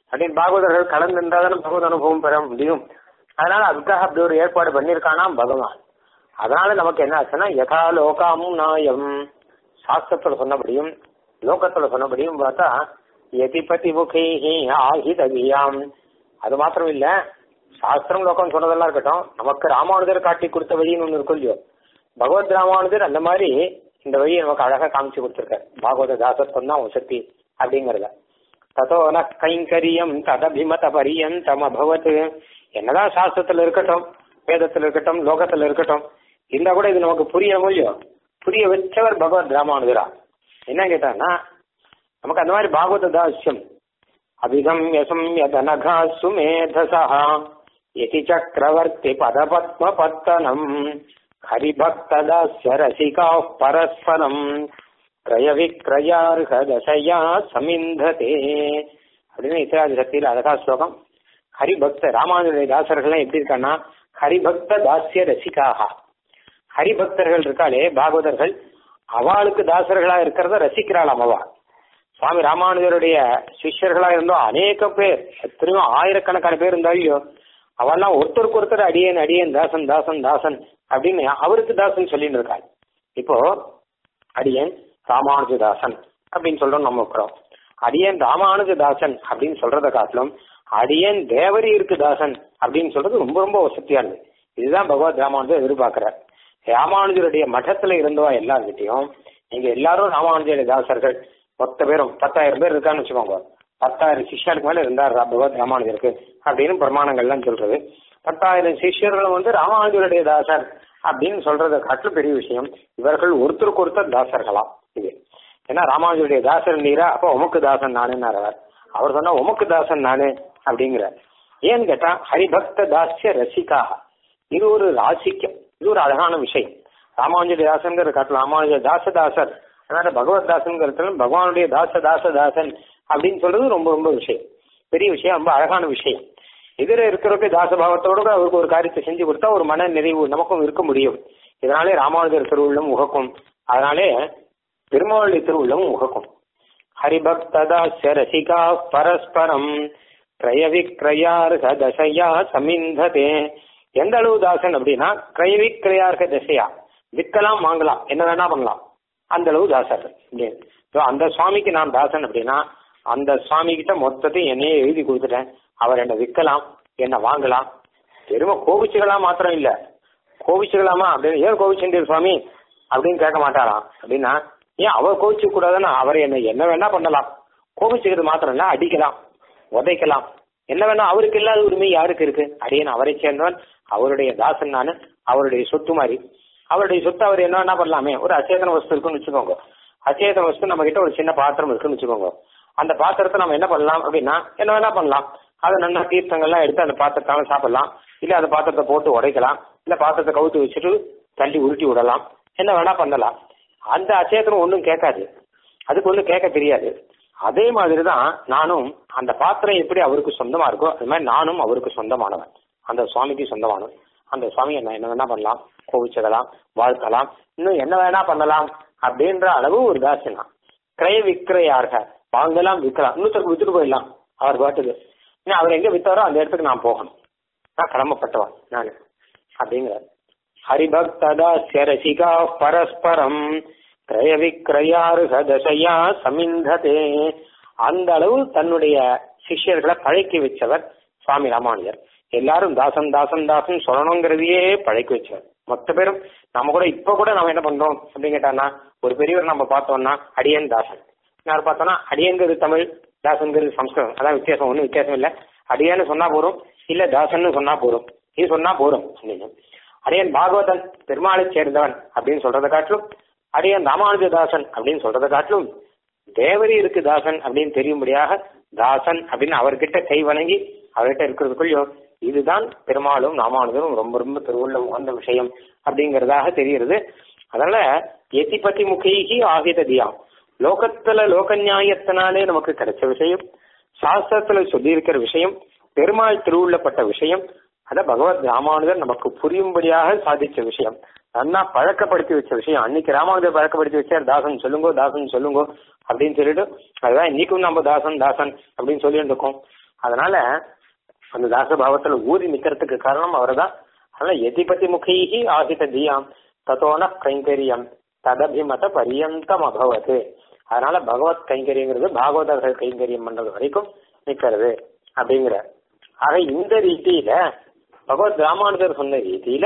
அப்படின்னு பாகவதர்கள் கலந்து இருந்தால் தானே பகவத் அனுபவம் பெற முடியும் அதனால அதுக்காக அப்படி ஒரு ஏற்பாடு பண்ணியிருக்கானாம் பகவான் அதனால நமக்கு என்ன ஆச்சுன்னா யதா லோகாமும் நாயம் சாஸ்திரத்துல சொன்னபடியும் லோகத்துல சொன்னபடியும் பார்த்தா எதிபதி முகேஹி ஆஹிதவியாம் அது மாத்திரம் இல்ல சாஸ்திரம் லோகம் சொன்னதெல்லாம் இருக்கட்டும் நமக்கு ராமானுஜர் காட்டி கொடுத்த வழின்னு ஒண்ணு இருக்கும் இல்லையோ பகவத் ராமானுஜர் அந்த மாதிரி இந்த வழியை நமக்கு அழகா காமிச்சு கொடுத்துருக்காரு பாகவத தாசத்துவம் தான் வசதி அப்படிங்கறத ததோ ந கைங்கரியம் ததபிமத பரியந்தம் அபவத் என்னதான் சாஸ்திரத்துல இருக்கட்டும் வேதத்துல இருக்கட்டும் லோகத்துல இருக்கட்டும் இருந்தா கூட இது நமக்கு புரிய முடியும் புரிய வச்சவர் பகவத் ராமானுஜரா என்ன கேட்டான்னா நமக்கு அந்த மாதிரி பாகவத தாஸ்யம் அபிகம் யசம் யதனகா சுமேதசா யதி சக்கரவர்த்தி பதபத்ம பத்தனம் ஹரிபக்ததாஸ்ய ரசிகா பரஸ்பரம் கிரய விக்ரயார்ஹ தசையா சமிந்ததே அப்படின்னு இத்திராதி சக்தியில் அழகா ஸ்லோகம் ஹரிபக்த ராமானுடைய தாசர்கள்லாம் எப்படி இருக்கான்னா ஹரிபக்த தாஸ்ய ரசிகாக ஹரிபக்தர்கள் இருக்காளே பாகவதர்கள் அவளுக்கு தாசர்களா இருக்கிறத ரசிக்கிறாளாம் அவா சுவாமி ராமானுஜருடைய சிஷ்யர்களா இருந்தோம் அநேக பேர் எத்தனையோ ஆயிரக்கணக்கான பேர் இருந்தாலும் அவெல்லாம் ஒருத்தருக்கு ஒருத்தர் அடியேன் அடியேன் தாசன் தாசன் தாசன் அப்படின்னு அவருக்கு தாசன் சொல்லிட்டு இருக்காள் இப்போ அடியேன் ராமானுஜதாசன் அப்படின்னு சொல்றோம் நம்ம இருக்கிறோம் அடியேன் ராமானுஜதாசன் அப்படின்னு சொல்றதை காட்டிலும் அடியேன் தேவரீருக்கு தாசன் அப்படின்னு சொல்றது ரொம்ப ரொம்ப வசதியானது இதுதான் பகவத் ராமானுஜர் எதிர்பார்க்கிறார் ராமானுஜருடைய மഠத்துல இருந்தவா எல்லார்கிட்டையும் நீங்க எல்லாரும் ராமானுஜருடைய தாசர்கள் மொத்த பேரும் பத்தாயிரம் பேர் இருக்கான்னு வச்சுக்கோங்க பத்தாயிரம் சிஷ்யருக்கு மேல இருந்தார் பகவத் ராமானுஜருக்கு அப்படின்னு பிரமாணங்கள்லாம் சொல்றது பத்தாயிரம் சிஷ்யர்களும் வந்து ராமானுஜருடைய தாசர் அப்படின்னு சொல்றதை காட்டிலும் பெரிய விஷயம் இவர்கள் ஒருத்தருக்கு ஒருத்தர் தாசர்களாம் இது ஏன்னா ராமானுஜருடைய தாசர் நீரா அப்ப உமக்கு தாசன் நானுன்னார் அவர் அவர் சொன்னா உமக்கு தாசன் நானு அப்படிங்கிறார் ஏன்னு கேட்டா ஹரிபக்த தாசிய ரசிகா இது ஒரு ராசிக்கம் இது ஒரு அழகான விஷயம் ராமானுஜ தாசன்கிற காட்டில் ராமானுஜ தாசதாசர் அதனால பகவத் தாசன்கிறது பகவானுடைய தாச தாச தாசன் அப்படின்னு சொல்றது ரொம்ப ரொம்ப விஷயம் பெரிய விஷயம் ரொம்ப அழகான விஷயம் எதிர இருக்கிறவருக்கு தாசபாவத்தோட அவருக்கு ஒரு காரியத்தை செஞ்சு கொடுத்தா ஒரு மன நிறைவு நமக்கும் இருக்க முடியும் இதனாலே ராமானுஜர் திருவுள்ளம் உகக்கும் அதனாலே பெருமாளுடைய திருவுள்ளம் உகக்கும் ஹரிபக்ததாஸ்ய ரசிகா பரஸ்பரம் கிரய விக்ரயார்க தசையா சமிந்ததே எந்த அளவு தாசன் அப்படின்னா கிரய விக்ரயார்க தசையா விற்கலாம் வாங்கலாம் என்ன வேணா பண்ணலாம் அந்த அளவு தாசர் அந்த சுவாமிக்கு நான் தாசன் அப்படின்னா அந்த சுவாமி கிட்ட மொத்தத்தையும் என்னையே எழுதி கொடுத்துட்டேன் அவர் என்ன விற்கலாம் என்ன வாங்கலாம் பெருமை கோபிச்சுக்கலாம் மாத்திரம் இல்ல கோபிச்சுக்கலாமா அப்படின்னு ஏன் கோபிச்சுட்டீர் சுவாமி அப்படின்னு கேட்க மாட்டாராம் அப்படின்னா ஏன் அவர் கோபிச்சு கூடாதுன்னா அவர் என்ன என்ன வேணா பண்ணலாம் கோபிச்சுக்கிறது மாத்திரம் இல்ல அடிக்கலாம் உதைக்கலாம் என்ன வேணா அவருக்கு இல்லாத உரிமை யாருக்கு இருக்கு அடியன் அவரை சேர்ந்தவன் அவருடைய தாசன் நானு அவருடைய சொத்து மாதிரி அவருடைய சொத்து அவர் என்ன வேணா பண்ணலாமே ஒரு அச்சேதன வஸ்து இருக்குன்னு வச்சுக்கோங்க அச்சேதன வஸ்து நம்ம கிட்ட ஒரு சின்ன பாத்திரம் இருக்குன்னு வச்சுக்கோங்க அந்த பாத்திரத்தை நம்ம என்ன பண்ணலாம் அப்படின்னா என்ன வேணா பண்ணலாம் அதை நல்லா தீர்த்தங்கள்லாம் எடுத்து அந்த பாத்திரத்தால சாப்பிடலாம் இல்ல அந்த பாத்திரத்தை போட்டு உடைக்கலாம் இல்ல பாத்திரத்தை கவுத்து வச்சுட்டு தள்ளி உருட்டி விடலாம் என்ன வேணா பண்ணலாம் அந்த அச்சேதனம் ஒன்றும் கேட்காது அதுக்கு ஒன்றும் கேட்க தெரியாது அதே மாதிரி தான் நானும் அந்த பாத்திரம் எப்படி அவருக்கு சொந்தமா இருக்கோ அது மாதிரி நானும் அவருக்கு சொந்தமானவன் அந்த சுவாமிக்கு சொந்தமானவன் அந்த சுவாமி என்ன என்ன வேணா பண்ணலாம் கோவிச்சுக்கலாம் வாழ்த்தலாம் இன்னும் என்ன வேணா பண்ணலாம் அப்படின்ற அளவு ஒரு தாசினா கிரய விக்கிரையார்க வாங்கலாம் விற்கலாம் இன்னொருத்தருக்கு வித்துட்டு போயிடலாம் அவர் பாட்டுக்கு இன்னும் அவர் எங்க வித்தாரோ அந்த இடத்துக்கு நான் போகணும் நான் கடமைப்பட்டவன் நான் அப்படிங்கிறார் ஹரிபக்ததாஸ்ய ரசிகா பரஸ்பரம் கிரய விக்கிரயாருக தசையா சமிந்ததே அந்த அளவு தன்னுடைய சிஷ்யர்களை பழக்கி வச்சவர் சுவாமி ராமானுஜர் எல்லாரும் தாசன் தாசன் தாசன் சொல்லணுங்கிறதையே பழக்கி வச்சவர் மொத்த பேரும் நம்ம கூட இப்ப கூட நம்ம என்ன பண்றோம் அப்படின்னு கேட்டானா ஒரு பெரியவர் நம்ம பார்த்தோம்னா அடியன் தாசன் யார் பார்த்தோம்னா அடியங்கிறது தமிழ் தாசன்கிறது சம்ஸ்கிருதம் அதான் வித்தியாசம் ஒன்றும் வித்தியாசம் இல்லை அடியான்னு சொன்னா போறோம் இல்ல தாசன்னு சொன்னா போறோம் இது சொன்னா போறோம் அப்படின்னு அடியன் பாகவதன் பெருமாளை சேர்ந்தவன் அப்படின்னு சொல்றதை காட்டிலும் அடியன் ராமானுஜதாசன் அப்படின்னு சொல்றதை காட்டிலும் தேவரி இருக்கு தாசன் அப்படின்னு தெரியும்படியாக தாசன் அப்படின்னு அவர்கிட்ட கை வணங்கி அவர்கிட்ட இருக்கிறதுக்குள்ளயோ இதுதான் பெருமாளும் ராமானுஜரும் ரொம்ப ரொம்ப திருவுள்ள உகந்த விஷயம் அப்படிங்கறதாக தெரிகிறது அதனால எதிபதி முகைகி ஆகிததியாம் லோகத்துல லோக நியாயத்தினாலே நமக்கு கிடைச்ச விஷயம் சாஸ்திரத்துல சொல்லி இருக்கிற விஷயம் பெருமாள் திருவுள்ளப்பட்ட விஷயம் அத பகவத் ராமானுஜர் நமக்கு புரியும்படியாக சாதிச்ச விஷயம் நன்னா பழக்கப்படுத்தி வச்ச விஷயம் அன்னைக்கு ராமானுஜர் பழக்கப்படுத்தி வச்சார் தாசன் சொல்லுங்கோ தாசன் சொல்லுங்கோ அப்படின்னு சொல்லிட்டு அதுதான் இன்னைக்கும் நம்ம தாசன் தாசன் அப்படின்னு சொல்லிட்டு இருக்கோம் அதனால அந்த தாசபாவத்துல ஊறி நிக்கிறதுக்கு காரணம் அவர்தான் அதனால எதிபதி முகீகி ஆகித தியாம் தத்தோன கைங்கரியம் ததபிமத பரியந்தம் அபவத் அதனால பகவத் கைங்கரியங்கிறது பாகவதர்கள் கைங்கரியம் பண்றது வரைக்கும் நிக்கிறது அப்படிங்கிற ஆக இந்த ரீதியில பகவத் ராமானுஜர் சொன்ன ரீதியில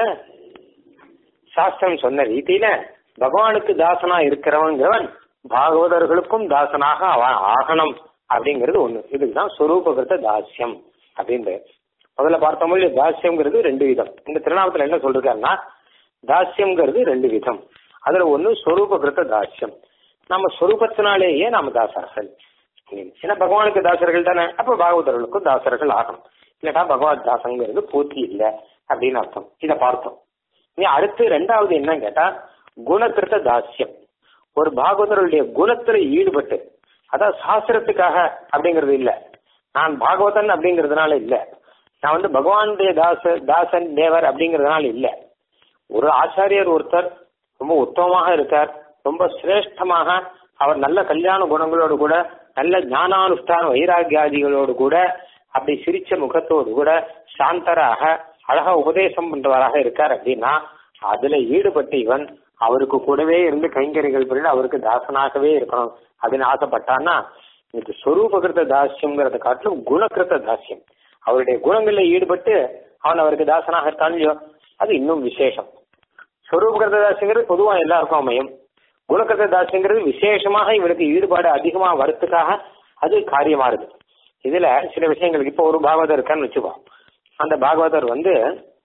சாஸ்திரம் சொன்ன ரீதியில பகவானுக்கு தாசனா இருக்கிறவங்கிறவன் பாகவதர்களுக்கும் தாசனாக அவன் ஆகணும் அப்படிங்கிறது ஒண்ணு இதுக்குதான் சொரூபகிருத்த தாஸ்யம் அப்படின்றது முதல்ல பார்த்தோம் இல்லையா தாஸ்யம்ங்கிறது ரெண்டு விதம் இந்த திருநாமத்துல என்ன சொல்றாருன்னா தாஸ்யம்ங்கிறது ரெண்டு விதம் அதுல ஒண்ணு சொரூபகிருத்த தாஸ்யம் நம்ம சொரூபத்தினாலேயே நாம தாசர்கள் ஏன்னா பகவானுக்கு தாசர்கள் தானே அப்ப பாகவதர்களுக்கும் தாசர்கள் ஆகணும் இல்லட்டா பகவத் தாசங்கிறது பூர்த்தி இல்லை அப்படின்னு அர்த்தம் இதை பார்த்தோம் இனி அடுத்து ரெண்டாவது என்ன கேட்டா குணகிருத்த தாஸ்யம் ஒரு பாகவதருடைய குணத்துல ஈடுபட்டு அதான் சாஸ்திரத்துக்காக அப்படிங்கிறது இல்ல நான் பாகவதன் அப்படிங்கிறதுனால இல்ல நான் வந்து பகவானுடைய தாச தாசன் தேவர் அப்படிங்கிறதுனால இல்ல ஒரு ஆச்சாரியர் ஒருத்தர் ரொம்ப உத்தமமாக இருக்கார் ரொம்ப சிரேஷ்டமாக அவர் நல்ல கல்யாண குணங்களோடு கூட நல்ல ஞானானுஷ்டான வைராகியாதிகளோடு கூட அப்படி சிரிச்ச முகத்தோடு கூட சாந்தராக அழகா உபதேசம் பண்றவராக இருக்கார் அப்படின்னா அதுல ஈடுபட்டு இவன் அவருக்கு கூடவே இருந்து கைங்கரிகள் பண்ணி அவருக்கு தாசனாகவே இருக்கணும் அப்படின்னு ஆசைப்பட்டான்னா இது சொரூபகிருத்த தாசியம்ங்கிறத காட்டிலும் குணகிருத்த தாசியம் அவருடைய குணங்கள்ல ஈடுபட்டு அவன் அவருக்கு தாசனாக இருக்கான் இல்லையோ அது இன்னும் விசேஷம் சொரூபகிருத்த தாசியங்கிறது பொதுவா எல்லாருக்கும் அமையும் குணகிருத்த தாசியங்கிறது விசேஷமாக இவருக்கு ஈடுபாடு அதிகமா வரத்துக்காக அது காரியமா இருக்கு இதுல சில விஷயங்களுக்கு இப்போ ஒரு பாகவதர் இருக்கான்னு வச்சுப்போம் அந்த பாகவதர் வந்து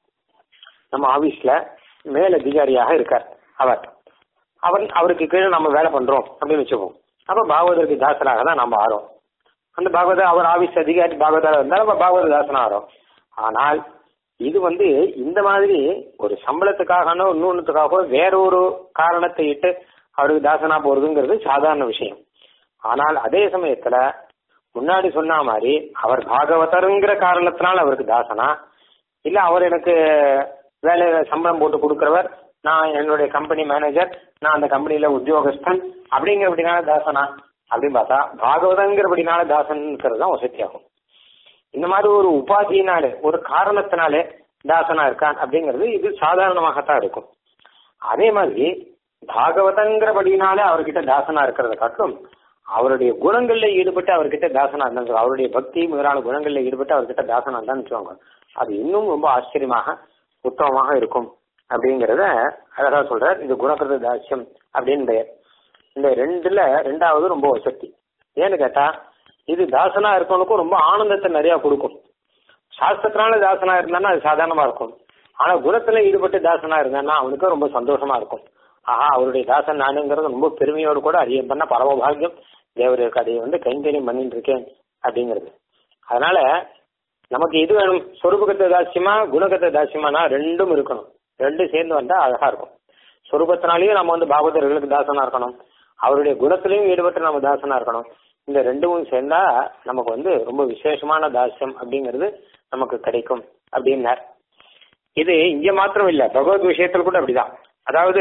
நம்ம ஆபீஸ்ல மேல் அதிகாரியாக இருக்கார் அவர் அவர் அவருக்கு கீழே நம்ம வேலை பண்றோம் அப்படின்னு வச்சுப்போம் அப்ப பாகவதருக்கு தாசனாக தான் நம்ம ஆறோம் அந்த பாகவதர் அவர் ஆபீஸ் அதிகாரி பாகவதர் இருந்தால் நம்ம பாகவத தாசனா ஆறோம் ஆனால் இது வந்து இந்த மாதிரி ஒரு சம்பளத்துக்காகனோ இன்னொன்னுக்காகவோ வேற ஒரு காரணத்தை இட்டு அவருக்கு தாசனா போறதுங்கிறது சாதாரண விஷயம் ஆனால் அதே சமயத்துல முன்னாடி சொன்ன மாதிரி அவர் பாகவதருங்கிற காரணத்தினால் அவருக்கு தாசனா இல்ல அவர் எனக்கு வேலை சம்பளம் போட்டு கொடுக்கிறவர் நான் என்னுடைய கம்பெனி மேனேஜர் நான் அந்த கம்பெனில உத்தியோகஸ்தன் அப்படிங்கிறபடினால தாசனா அப்படின்னு பார்த்தா பாகவதங்கிறபடினால தாசன்ங்கிறது தான் வசதியாகும் இந்த மாதிரி ஒரு உபாதியினாலே ஒரு காரணத்தினாலே தாசனா இருக்கான் அப்படிங்கிறது இது சாதாரணமாகத்தான் இருக்கும் அதே மாதிரி பாகவதங்கிறபடினாலே அவர்கிட்ட தாசனா இருக்கிறத காட்டிலும் அவருடைய குணங்கள்ல ஈடுபட்டு அவர்கிட்ட தாசனா இருந்தாங்க அவருடைய பக்தி முதலான குணங்கள்ல ஈடுபட்டு அவர்கிட்ட தாசனா இருந்தான்னு வச்சுக்கோங்க அது இன்னும் ரொம்ப ஆச்சரியமாக உத்தமமாக இருக்கும் அப்படிங்கறத அழகா சொல்றார் இது குணகிருத தாசியம் அப்படின்னு பெயர் இந்த ரெண்டுல ரெண்டாவது ரொம்ப வசதி ஏன்னு கேட்டா இது தாசனா இருக்கவனுக்கும் ரொம்ப ஆனந்தத்தை நிறைய கொடுக்கும் சாஸ்திரத்தினால தாசனா இருந்தான்னா அது சாதாரணமா இருக்கும் ஆனா குணத்துல ஈடுபட்டு தாசனா இருந்தான்னா அவனுக்கு ரொம்ப சந்தோஷமா இருக்கும் ஆஹா அவருடைய தாசன் நானுங்கிறது ரொம்ப பெருமையோடு கூட அறியம் பண்ண பரமபாகியம் தேவருக்கு அதை வந்து கைங்கரியம் பண்ணிட்டு இருக்கேன் அப்படிங்கிறது அதனால நமக்கு இது வேணும் சொரூபகத்த தாசியமா குணகத்த தாசியமானா ரெண்டும் இருக்கணும் ரெண்டும் சேர்ந்து வந்தா அழகா இருக்கும் சொரூபத்தினாலேயும் நம்ம வந்து பாகவதர்களுக்கு தாசனா இருக்கணும் அவருடைய குணத்திலையும் ஈடுபட்டு நம்ம தாசனா இருக்கணும் இந்த ரெண்டும் சேர்ந்தா நமக்கு வந்து ரொம்ப விசேஷமான தாசியம் அப்படிங்கிறது நமக்கு கிடைக்கும் அப்படின்னார் இது இங்க மாத்திரம் இல்ல பகவத் விஷயத்துல கூட அப்படிதான் அதாவது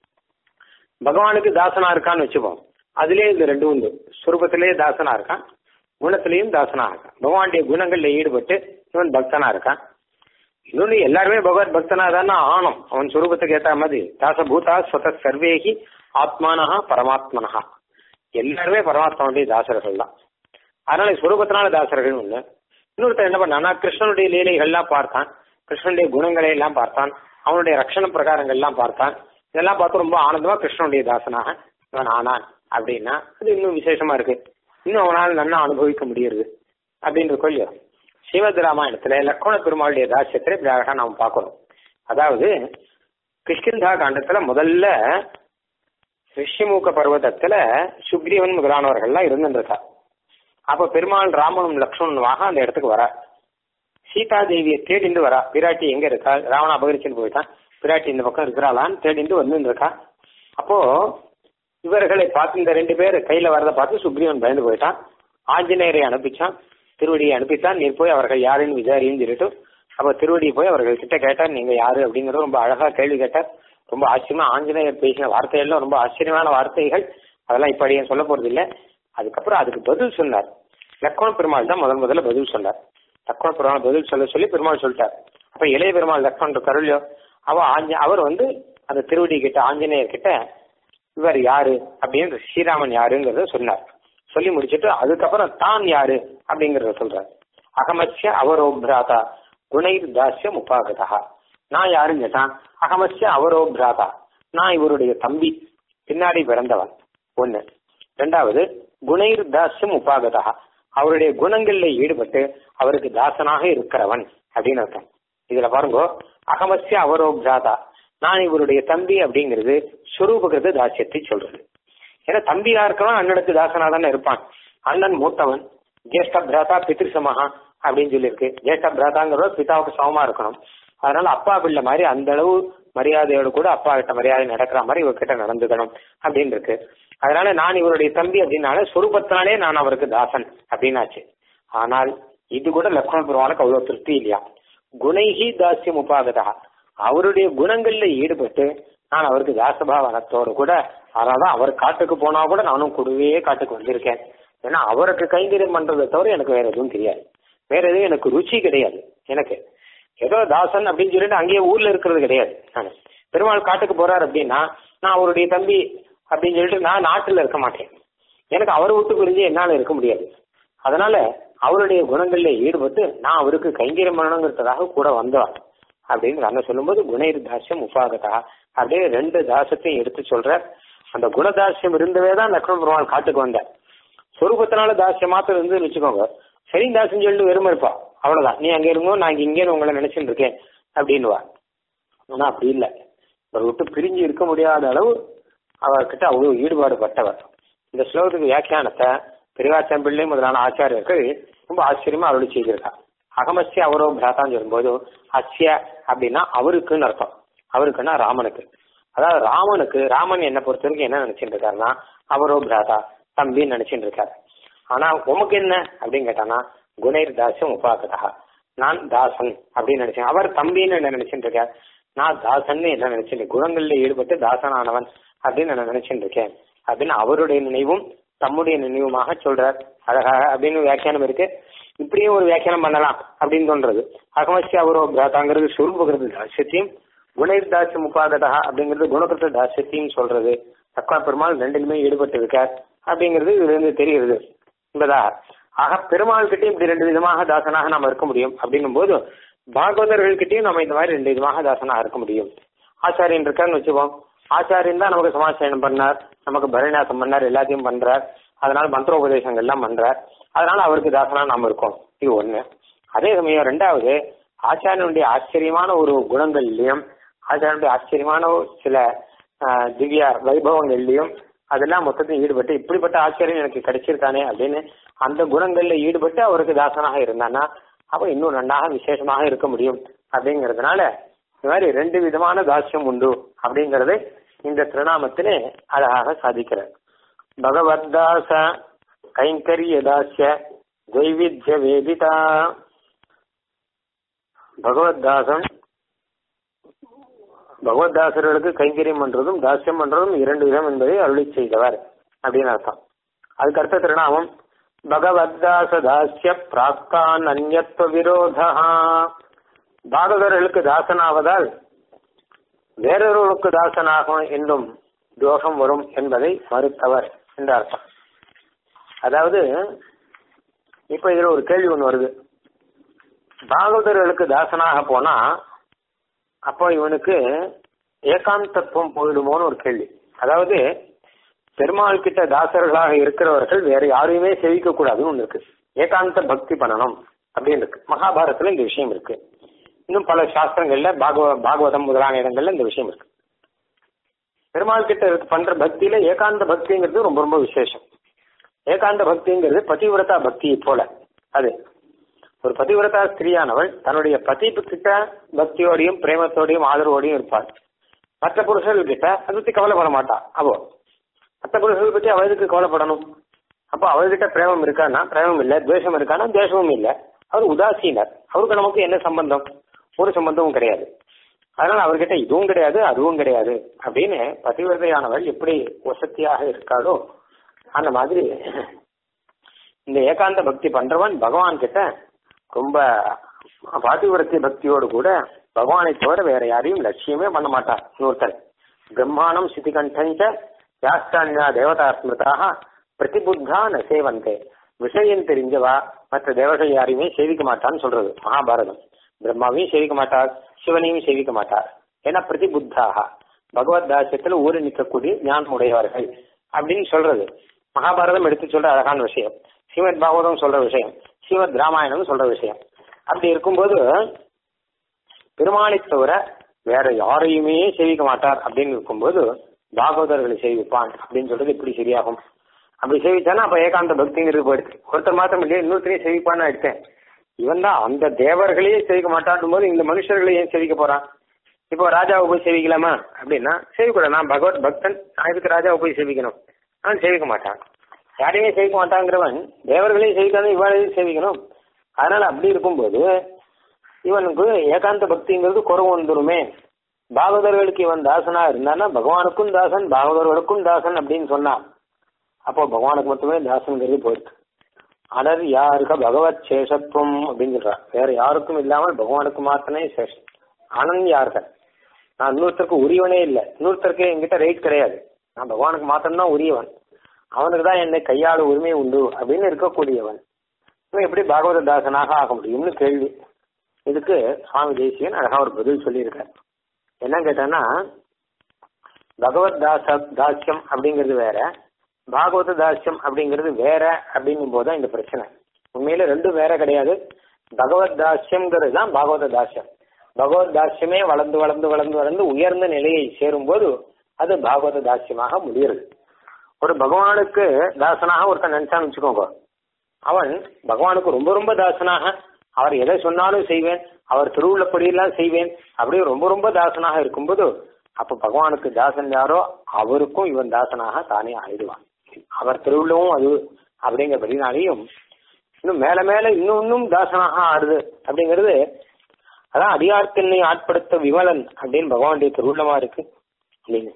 பகவானுக்கு தாசனா இருக்கான்னு வச்சுப்போம் அதுலயே இந்த ரெண்டு உண்டு சுரூபத்திலேயே தாசனா இருக்கான் குணத்திலையும் தாசனா இருக்கான் பகவானுடைய குணங்கள்ல ஈடுபட்டு இவன் பக்தனா இருக்கான் இன்னொன்னு எல்லாருமே பகவத் பக்தனா தானே ஆனும் அவன் சுரூபத்துக்கு ஏத்த மாதிரி தாசபூதா ஸ்வத சர்வேகி ஆத்மானஹா பரமாத்மனஹா எல்லாருமே பரமாத்மாவுடைய தாசர்கள் தான் அதனால சுரூபத்தினால தாசர்கள் ஒண்ணு இன்னொருத்தர் என்ன பண்ணான்னா கிருஷ்ணனுடைய லீலைகள்லாம் பார்த்தான் கிருஷ்ணனுடைய குணங்களை எல்லாம் பார்த்தான் அவனுடைய ரட்சண பிரகாரங்கள் எல்லாம் பார்த்தான் இதெல்லாம் பார்த்து ரொம்ப ஆனந்தமா கிருஷ்ணனுடைய தாசனாக இவன் ஆனான் அப்படின்னா அது இன்னும் விசேஷமா இருக்கு இன்னும் அவனால் நல்லா அனுபவிக்க முடியுது அப்படின்ற கொள்ளியோ ஸ்ரீமத் ராமாயணத்துல லக்ஷ்மண பெருமாளுடைய தாசியத்தை இப்படி அழகா நாம் பார்க்கணும் அதாவது கிஷ்கிந்தா காண்டத்துல முதல்ல ரிஷிமுக பர்வதத்துல சுக்ரீவன் முதலானவர்கள்லாம் இருந்துருக்கா அப்ப பெருமாள் ராமனும் லக்ஷ்மணனுமாக அந்த இடத்துக்கு வரா சீதா தேவியை தேடிண்டு வரா பிராட்டி எங்க இருக்கா ராவண அபகரிச்சுன்னு போயிட்டான் பிராட்டி இந்த பக்கம் இருக்கிறாளான்னு தேடிண்டு வந்து இருக்கா அப்போ இவர்களை பார்த்து இந்த ரெண்டு பேர் கையில வரதை பார்த்து சுக்ரீவன் பயந்து போயிட்டான் ஆஞ்சநேயரை அனுப்பிச்சான் திருவடியை அனுப்பித்தான் நீர் போய் அவர்கள் யாருன்னு விசாரின்னு சொல்லிட்டு அப்ப திருவடியை போய் அவர்கள் கிட்ட கேட்டார் நீங்க யாரு அப்படிங்கறது ரொம்ப அழகா கேள்வி கேட்டார் ரொம்ப ஆச்சரியமா ஆஞ்சநேயர் பேசின வார்த்தைகள்லாம் ரொம்ப ஆச்சரியமான வார்த்தைகள் அதெல்லாம் இப்ப அடியே சொல்ல போறது இல்ல அதுக்கப்புறம் அதுக்கு பதில் சொன்னார் லக்ஷ்மண பெருமாள் தான் முதல் முதல்ல பதில் சொன்னார் லக்ஷ்மண பெருமாள் பதில் சொல்ல சொல்லி பெருமாள் சொல்லிட்டார் அப்ப இளைய பெருமாள் லக்ஷ்மணன் கருளியோ அவ ஆஞ்ச அவர் வந்து அந்த திருவடி கிட்ட ஆஞ்சநேயர் கிட்ட இவர் யாரு அப்படின்னு ஸ்ரீராமன் யாருங்கிறத சொன்னார் சொல்லி முடிச்சிட்டு அதுக்கப்புறம் தான் யாரு அப்படிங்கறத சொல்றார் அகமஸ்ய அவரோபிராதா குணைர் தாஸ்யம் உபாகதா நான் யாருன்னு கேட்டான் அகமஸ்ய அவரோபிராதா நான் இவருடைய தம்பி பின்னாடி பிறந்தவன் ஒண்ணு ரெண்டாவது குணைர் தாஸ்யம் உபாகதா அவருடைய குணங்கள்ல ஈடுபட்டு அவருக்கு தாசனாக இருக்கிறவன் அப்படின்னு அர்த்தம் இதுல பாருங்க அகமஸ்ய அவரோபிராதா நான் இவருடைய தம்பி அப்படிங்கிறது சுரூபகிறது தாசியத்தை சொல்றது ஏன்னா தம்பியா இருக்கவன் அண்ணனுக்கு தாசனா தானே இருப்பான் அண்ணன் மூத்தவன் ஜேஷ்ட பிராதா பித்ரு சமஹா அப்படின்னு சொல்லியிருக்கு ஜேஷ்ட பிராதாங்கிறவர் பிதாவுக்கு சமமா இருக்கணும் அதனால அப்பா பிள்ளை மாதிரி அந்த அளவு மரியாதையோடு கூட அப்பா கிட்ட மரியாதை நடக்கிற மாதிரி இவர்கிட்ட நடந்துக்கணும் அப்படின்னு இருக்கு அதனால நான் இவருடைய தம்பி அப்படின்னால சொரூபத்தினாலே நான் அவருக்கு தாசன் அப்படின்னாச்சு ஆனால் இது கூட லக்ஷ்மண பெருமானுக்கு அவ்வளவு திருப்தி இல்லையா குணைஹி தாசியம் உபாகதா அவருடைய குணங்கள்ல ஈடுபட்டு நான் அவருக்கு தாசபாவனத்தோடு கூட அதனாலதான் அவர் காட்டுக்கு போனா கூட நானும் கூடவே காட்டுக்கு வந்திருக்கேன் ஏன்னா அவருக்கு கைங்கரியம் பண்றதை தவிர எனக்கு வேற எதுவும் தெரியாது வேற எதுவும் எனக்கு ருச்சி கிடையாது எனக்கு ஏதோ தாசன் அப்படின்னு சொல்லிட்டு அங்கேயே ஊர்ல இருக்கிறது கிடையாது நான் பெருமாள் காட்டுக்கு போறாரு அப்படின்னா நான் அவருடைய தம்பி அப்படின்னு சொல்லிட்டு நான் நாட்டுல இருக்க மாட்டேன் எனக்கு அவரை விட்டு பிரிஞ்சு என்னால இருக்க முடியாது அதனால அவருடைய குணங்கள்ல ஈடுபட்டு நான் அவருக்கு கைங்கரியம் பண்ணணுங்கிறதுக்காக கூட வந்தவன் அப்படின்னு அண்ணன் சொல்லும்போது குணைர் தாசியம் உபாகதா அப்படியே ரெண்டு தாசத்தையும் எடுத்து சொல்ற அந்த குணதாசியம் இருந்தவே தான் லக்ஷ்மண பெருமாள் காட்டுக்கு வந்தார் சொரூபத்தினால தாசியம் மாத்திரம் இருந்து வச்சுக்கோங்க சரி தாசியம் சொல்லிட்டு வெறுமை இருப்பா அவ்வளவுதான் நீ அங்க இருங்கோ நான் இங்கே உங்களை நினைச்சுட்டு இருக்கேன் அப்படின்னுவா ஆனா அப்படி இல்லை அவர் விட்டு பிரிஞ்சு இருக்க முடியாத அளவு அவர்கிட்ட அவ்வளவு ஈடுபாடு பட்டவர் இந்த ஸ்லோகத்துக்கு வியாக்கியானத்தை பெரிவாச்சன் பிள்ளை முதலான ஆச்சாரியர்கள் ரொம்ப ஆச்சரியமா அருளி செய்திருக்கா அகமஸ்ய அவரோ பிராத்தான்னு சொல்லும்போது அஸ்ய அப்படின்னா அவருக்குன்னு அர்த்தம் அவருக்குன்னா ராமனுக்கு அதாவது ராமனுக்கு ராமன் என்ன பொறுத்த வரைக்கும் என்ன நினைச்சிட்டு இருக்காருன்னா அவரோ பிராதா தம்பின்னு நினைச்சிட்டு இருக்காரு ஆனா உமக்கு என்ன அப்படின்னு கேட்டானா குணைர் தாசம் உபாகதா நான் தாசன் அப்படின்னு நினைச்சேன் அவர் தம்பின்னு என்ன நினைச்சிட்டு இருக்கார் நான் தாசன் என்ன நினைச்சிட்டு குணங்கள்ல ஈடுபட்டு தாசனானவன் அப்படின்னு நான் நினைச்சிட்டு இருக்கேன் அப்படின்னு அவருடைய நினைவும் தம்முடைய நினைவுமாக சொல்றார் அழகாக அப்படின்னு வியாக்கியானம் இருக்கு இப்படியே ஒரு வியாக்கியானம் பண்ணலாம் அப்படின்னு தோன்றது அகமஸ்ய அவரோ பிராதாங்கிறது சுருபுகிறது தாசியத்தையும் குணைர் தாசியம் உபாகதா அப்படிங்கிறது குணகிருத்த தாசியத்தையும் சொல்றது தக்கா பெருமாள் ரெண்டிலுமே ஈடுபட்டு இருக்கார் அப்படிங்கிறது இதுல இருந்து தெரிகிறது என்பதா ஆக பெருமாள் கிட்டயும் இப்படி ரெண்டு விதமாக தாசனாக நாம இருக்க முடியும் அப்படின்னும் போது பாகவதர்கள் கிட்டயும் நம்ம இந்த மாதிரி ரெண்டு விதமாக தாசனாக இருக்க முடியும் ஆச்சாரியன் இருக்கான்னு வச்சுப்போம் ஆச்சாரியன் தான் நமக்கு சமாசயனம் பண்ணார் நமக்கு பரிநாசம் பண்ணார் எல்லாத்தையும் பண்றார் அதனால மந்திரோபதேசங்கள் எல்லாம் பண்றார் அதனால அவருக்கு தாசனா நாம இருக்கோம் இது ஒண்ணு அதே சமயம் ரெண்டாவது ஆச்சாரியனுடைய ஆச்சரியமான ஒரு குணங்கள்லயும் ஆச்சாரியனுடைய ஆச்சரியமான சில திவ்ய வைபவங்கள்லயும் அதெல்லாம் மொத்தத்தையும் ஈடுபட்டு இப்படிப்பட்ட ஆச்சரியம் எனக்கு கிடைச்சிருக்கானே அப்படின்னு அந்த குணங்கள்ல ஈடுபட்டு அவருக்கு தாசனாக இருந்தானா அப்ப இன்னும் நன்னாக விசேஷமாக இருக்க முடியும் அப்படிங்கறதுனால இந்த மாதிரி ரெண்டு விதமான தாசியம் உண்டு அப்படிங்கறது இந்த திருநாமத்திலே அழகாக சாதிக்கிறார் பகவத்தாச கைங்கரிய தாசிய வைவித்திய வேதிதா பகவத்தாசன் பகவத்தாசர்களுக்கு கைங்கரியம் பண்றதும் தாசியம் பண்றதும் இரண்டு விதம் என்பதை அருளி செய்தவர் அப்படின்னு அர்த்தம் அதுக்கு அடுத்த திருநாமம் பகவத்தாச தாசிய பிராப்தான் அந்நத்துவ விரோதா பாகவதர்களுக்கு தாசனாவதால் வேறொருவருக்கு தாசனாகும் என்னும் தோஷம் வரும் என்பதை மறுத்தவர் என்ற அர்த்தம் அதாவது இப்ப இதுல ஒரு கேள்வி ஒண்ணு வருது பாகவதர்களுக்கு தாசனாக போனா அப்போ இவனுக்கு ஏகாந்தத்துவம் போயிடுமோன்னு ஒரு கேள்வி அதாவது பெருமாள் கிட்ட தாசர்களாக இருக்கிறவர்கள் வேற யாரையுமே செவிக்க கூடாதுன்னு ஒண்ணு இருக்கு ஏகாந்த பக்தி பண்ணணும் அப்படின்னு இருக்கு மகாபாரதத்துல இந்த விஷயம் இருக்கு இன்னும் பல சாஸ்திரங்கள்ல பாகவ பாகவதம் முதலான இடங்கள்ல இந்த விஷயம் இருக்கு பெருமாள் கிட்ட பண்ற பக்தியில ஏகாந்த பக்திங்கிறது ரொம்ப ரொம்ப விசேஷம் ஏகாந்த பக்திங்கிறது பதிவிரதா பக்தி போல அது ஒரு பதிவிரதா ஸ்திரீயானவள் தன்னுடைய பதி கிட்ட பக்தியோடையும் பிரேமத்தோடையும் ஆதரவோடையும் இருப்பாள் மற்ற புருஷர்கள் கிட்ட அதை பத்தி கவலைப்பட மாட்டா அவோ மற்ற புருஷர்கள் பத்தி அவளுக்கு கவலைப்படணும் அப்போ அவர்கிட்ட பிரேமம் இருக்கான்னா பிரேமம் இல்ல துவேஷம் இருக்கான்னா துவேஷமும் இல்ல அவர் உதாசீனர் அவருக்கு நமக்கு என்ன சம்பந்தம் ஒரு சம்பந்தமும் கிடையாது அதனால அவர்கிட்ட இதுவும் கிடையாது அதுவும் கிடையாது அப்படின்னு பதிவிரதையானவள் எப்படி வசதியாக இருக்காளோ அந்த மாதிரி இந்த ஏகாந்த பக்தி பண்றவன் பகவான் கிட்ட ரொம்ப பாதிவிரத்தி பக்தியோடு கூட பகவானை தவிர வேற யாரையும் லட்சியமே பண்ண மாட்டார் இன்னொருத்தர் பிரம்மாணம் சிதிகண்டஞ்ச யாஸ்தான்யா தேவதா ஸ்மிருதாக பிரதிபுத்தா ந சேவந்தே விஷயம் தெரிஞ்சவா மற்ற தேவர்கள் யாரையுமே சேவிக்க மாட்டான்னு சொல்றது மகாபாரதம் பிரம்மாவையும் சேவிக்க மாட்டார் சிவனையும் சேவிக்க மாட்டார் ஏன்னா பிரதிபுத்தாக பகவத் தாசியத்துல ஊறி நிற்கக்கூடிய ஞானம் உடையவர்கள் அப்படின்னு சொல்றது மகாபாரதம் எடுத்து சொல்ற அழகான விஷயம் ஸ்ரீமத் பாகவதம் சொல்ற விஷயம் ஸ்ரீமத் ராமாயணம் சொல்ற விஷயம் அப்படி இருக்கும்போது பெருமாளை தவிர வேற யாரையுமே சேவிக்க மாட்டார் அப்படின்னு இருக்கும்போது பாகவதர்களை சேவிப்பான் அப்படின்னு சொல்றது இப்படி சரியாகும் அப்படி சேவிச்சானா அப்ப ஏகாந்த பக்திங்கிறது போயிடுச்சு ஒருத்தர் மாத்திரம் இல்லையா இன்னொருத்தரையும் சேவிப்பான்னு எடுத்தேன் இவன் தான் அந்த தேவர்களையே சேவிக்க மாட்டான் போது இந்த மனுஷர்களை ஏன் சேவிக்க போறான் இப்போ ராஜாவை போய் சேவிக்கலாமா அப்படின்னா சேவிக்கூடாது நான் பகவத் பக்தன் நான் இதுக்கு ராஜாவை போய் சேவிக்கணும் நான் சேவிக்க மாட்டான் யாரையுமே சேவிக்க மாட்டாங்கிறவன் தேவர்களையும் சேவிக்காத இவாளையும் சேவிக்கணும் அதனால அப்படி இருக்கும்போது இவனுக்கு ஏகாந்த பக்திங்கிறது குறவு வந்துருமே பாகவதர்களுக்கு இவன் தாசனா இருந்தானா பகவானுக்கும் தாசன் பாகவதர்களுக்கும் தாசன் அப்படின்னு சொன்னான் அப்போ பகவானுக்கு மட்டுமே தாசன்கிறது போயிருக்கு அனர் யாருக்க பகவத் சேஷத்துவம் அப்படின்னு சொல்றான் வேற யாருக்கும் இல்லாமல் பகவானுக்கு மாத்திரமே சேஷம் அனன் யாருக்க நான் இன்னொருத்தருக்கு உரியவனே இல்லை இன்னொருத்தருக்கு என்கிட்ட ரைட் கிடையாது நான் பகவானுக்கு மாத்திரம்தான் உரியவன் அவனுக்கு தான் என்னை கையாள உரிமை உண்டு அப்படின்னு இருக்கக்கூடியவன் இவன் எப்படி பாகவத தாசனாக ஆக முடியும்னு கேள்வி இதுக்கு சுவாமி தேசியன் அழகா ஒரு பதில் சொல்லியிருக்கார் என்ன கேட்டான்னா பகவத் தாச தாஸ்யம் அப்படிங்கிறது வேற பாகவத தாஸ்யம் அப்படிங்கிறது வேற அப்படிங்கும் போதுதான் இந்த பிரச்சனை உண்மையில ரெண்டும் வேற கிடையாது பகவத் தாஸ்யம்ங்கிறது தான் பாகவத தாஸ்யம் பகவத் தாஸ்யமே வளர்ந்து வளர்ந்து வளர்ந்து வளர்ந்து உயர்ந்த நிலையை சேரும் போது அது பாகவத தாஸ்யமாக முடிகிறது ஒரு பகவானுக்கு தாசனாக ஒருத்தன் நினைச்சான்னு வச்சுக்கோங்க அவன் பகவானுக்கு ரொம்ப ரொம்ப தாசனாக அவர் எதை சொன்னாலும் செய்வேன் அவர் திருவுள்ளப்படியெல்லாம் செய்வேன் அப்படியே ரொம்ப ரொம்ப தாசனாக இருக்கும்போது அப்ப பகவானுக்கு தாசன் யாரோ அவருக்கும் இவன் தாசனாக தானே ஆயிடுவான் அவர் திருவுள்ளவும் அது அப்படிங்கிறபடினாலையும் இன்னும் மேல மேல இன்னும் இன்னும் தாசனாக ஆடுது அப்படிங்கிறது அதான் அடியார்த்தனை ஆட்படுத்த விமலன் அப்படின்னு பகவானுடைய திருவுள்ளமா இருக்கு அப்படின்னு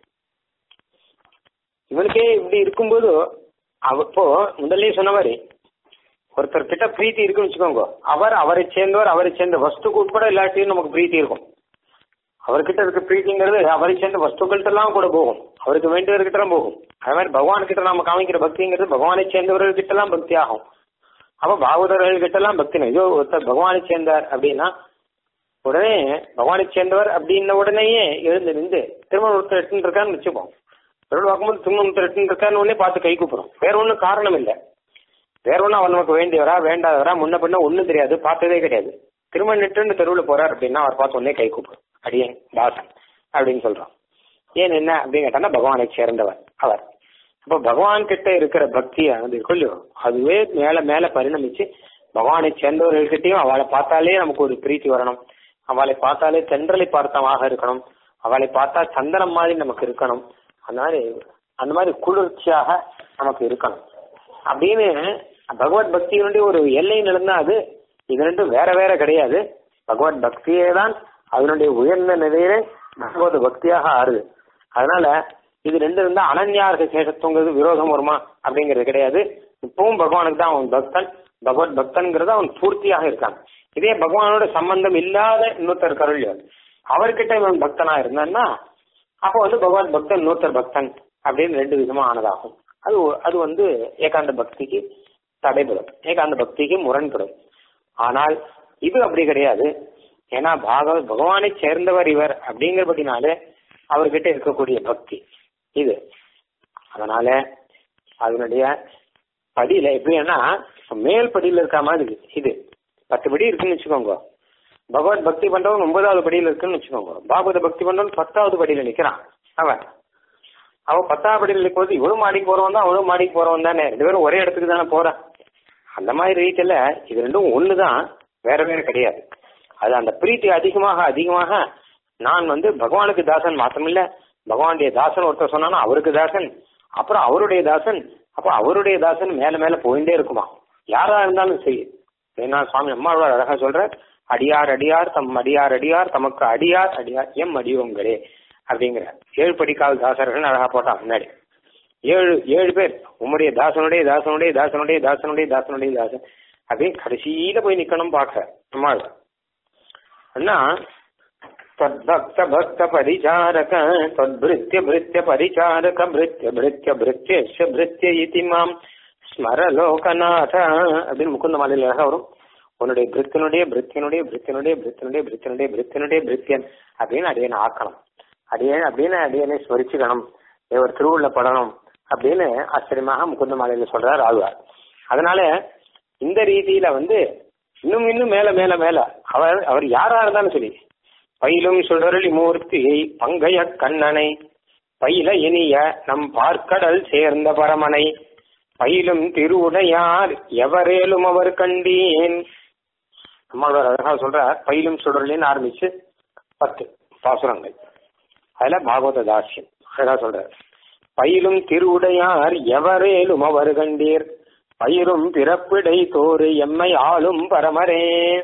இவனுக்கே இப்படி இருக்கும்போது அப்போ முதல்ல சொன்ன மாதிரி ஒருத்தர் கிட்ட பிரீத்தி இருக்குன்னு வச்சுக்கோங்க அவர் அவரை சேர்ந்தவர் அவரை சேர்ந்த வஸ்துக்கு உட்பட இல்லாட்டியும் நமக்கு பிரீத்தி இருக்கும் அவர்கிட்ட இருக்க பிரீத்திங்கிறது அவரை சேர்ந்த வஸ்துக்கள்கிட்ட எல்லாம் கூட போகும் அவருக்கு வேண்டியவர்கிட்ட எல்லாம் போகும் அது மாதிரி பகவான் கிட்ட நாம காமிக்கிற பக்திங்கிறது பகவானை சேர்ந்தவர்கள் கிட்ட எல்லாம் பக்தி ஆகும் அப்ப பாகவதர்கள் கிட்ட எல்லாம் பக்தி ஐயோ ஒருத்தர் பகவானை சேர்ந்தார் அப்படின்னா உடனே பகவானை சேர்ந்தவர் அப்படின்ன உடனேயே எழுந்து நின்று திருமண ஒருத்தர் எடுத்துட்டு இருக்கான்னு வச்சுப்போம் திருமணம் பார்க்கும்போது திருமண ஒருத்தர் எடுத்துட்டு இருக்கான்னு உடனே பார்த்து கை கூப்பிடும் வேற ஒன்றும் காரணம் இல்லை வேற ஒன்றும் அவர் நமக்கு வேண்டியவரா வேண்டாதவரா முன்ன பின்ன ஒன்றும் தெரியாது பார்த்ததே கிடையாது திருமணம் நிட்டு தெருவில் போறார் அப்படின்னா அவர் பார்த்து உடனே கை கூப்பிடும் அடியேன் தாசன் அப்படின்னு சொல்றோம் ஏன் என்ன அப்படின்னு கேட்டானா பகவானை சேர்ந்தவர் அவர் அப்போ பகவான் கிட்ட இருக்கிற பக்தி அது கொள்ளியோ அதுவே மேல மேல பரிணமிச்சு பகவானை சேர்ந்தவர்கள்கிட்டயும் அவளை பார்த்தாலே நமக்கு ஒரு பிரீத்தி வரணும் அவளை பார்த்தாலே தென்றலை பார்த்தமாக இருக்கணும் அவளை பார்த்தா சந்தனம் மாதிரி நமக்கு இருக்கணும் அந்த மாதிரி அந்த மாதிரி குளிர்ச்சியாக நமக்கு இருக்கணும் அப்படின்னு பகவத் பக்தியினுடைய ஒரு எல்லை நிலந்தா அது இது ரெண்டும் வேற வேற கிடையாது பகவத் பக்தியே தான் அதனுடைய உயர்ந்த நிலையிலே பகவத் பக்தியாக ஆறுது அதனால இது ரெண்டு இருந்தா அனன்யார்க சேஷத்துவங்கிறது விரோதம் வருமா அப்படிங்கிறது கிடையாது இப்பவும் பகவானுக்கு தான் அவன் பக்தன் பகவத் பக்தன்கிறது அவன் பூர்த்தியாக இருக்கான் இதே பகவானோட சம்பந்தம் இல்லாத இன்னொருத்தர் கருள் அவர்கிட்ட இவன் பக்தனா இருந்தான்னா அப்போ வந்து பகவான் பக்தன் இன்னொருத்தர் பக்தன் அப்படின்னு ரெண்டு விதமா ஆனதாகும் அது அது வந்து ஏகாந்த பக்திக்கு தடைபடும் ஏகாந்த பக்திக்கு முரண்படும் ஆனால் இது அப்படி கிடையாது ஏன்னா பாகவ பகவானை சேர்ந்தவர் இவர் அப்படிங்கிறபடினாலே அவர்கிட்ட இருக்கக்கூடிய பக்தி இது அதனால அதனுடைய படியில எப்படின்னா மேல் படியில இருக்க மாதிரி இது பத்து படி இருக்குன்னு வச்சுக்கோங்க பகவத் பக்தி பண்றவன் ஒன்பதாவது படியில இருக்குன்னு வச்சுக்கோங்க பாகவத பக்தி பண்றவன் பத்தாவது படியில நிக்கிறான் அவன் அவன் பத்தாவது படியில் இருக்கும்போது இவனும் மாடிக்கு போறவன் தான் அவனும் மாடிக்கு போறவன் தானே ரெண்டு பேரும் ஒரே இடத்துக்கு தானே போறான் அந்த மாதிரி ரீதியில இது ரெண்டும் ஒண்ணுதான் வேற வேற கிடையாது அது அந்த பிரீத்தி அதிகமாக அதிகமாக நான் வந்து பகவானுக்கு தாசன் மாத்திரமில்ல பகவானுடைய தாசன் ஒருத்தர் சொன்னானா அவருக்கு தாசன் அப்புறம் அவருடைய தாசன் அப்ப அவருடைய தாசன் மேல மேல போயிட்டே இருக்குமா யாரா இருந்தாலும் சரி ஏன்னா சுவாமி அம்மாவோட அழகா சொல்ற அடியார் அடியார் தம் அடியார் அடியார் தமக்கு அடியார் அடியார் எம் அடியோங்களே அப்படிங்கிற ஏழு படிக்கால் தாசர்கள் அழகா போட்டா முன்னாடி ஏழு ஏழு பேர் உம்முடைய தாசனுடைய தாசனுடைய தாசனுடைய தாசனுடைய தாசனுடைய தாசன் அப்படியே கடைசியில போய் நிக்கணும் பார்க்க நம்மாள் அண்ணா தத்பக்த பக்த பரிச்சாரக தத்பிருத்திய பிருத்திய பரிச்சாரக பிருத்திய பிருத்திய பிருத்திய பிருத்திய இதி மாம் ஸ்மர லோகநாத அப்படின்னு முக்குந்த மாலையில் அழகா வரும் உன்னுடைய பிருத்தினுடைய பிருத்தியனுடைய பிருத்தியனுடைய பிருத்தியனுடைய பிருத்தியனுடைய பிருத்தியனுடைய பிருத்தியன் அப்படின்னு அடியனை ஆக்கணும் அடியன் அப்படின்னு அடியனை ஸ்மரிச்சுக்கணும் இவர் திருவுள்ள படணும் அப்படின்னு ஆச்சரியமாக முகுந்த மாலையில சொல்றார் ஆழ்வார் அதனால இந்த ரீதியில வந்து இன்னும் இன்னும் மேல மேல மேல அவர் அவர் யாரா இருந்தாலும் சரி பயிலும் சுடரளி மூர்த்தியை பங்கைய கண்ணனை பயில இனிய நம் பார்க்கடல் சேர்ந்த பரமனை பயிலும் திருவுடையார் எவரேலும் அவர் கண்டேன் நம்மளோட அழகா சொல்றார் பயிலும் சுடரலின்னு ஆரம்பிச்சு பத்து பாசுரங்கள் அதுல பாகவத தாசியம் அழகா சொல்றார் பயிலும் திருவுடையார் எவரேலும் அவர் கண்டீர் பயிரும் பிறப்பிடை தோறு எம்மை ஆளும் பரமரே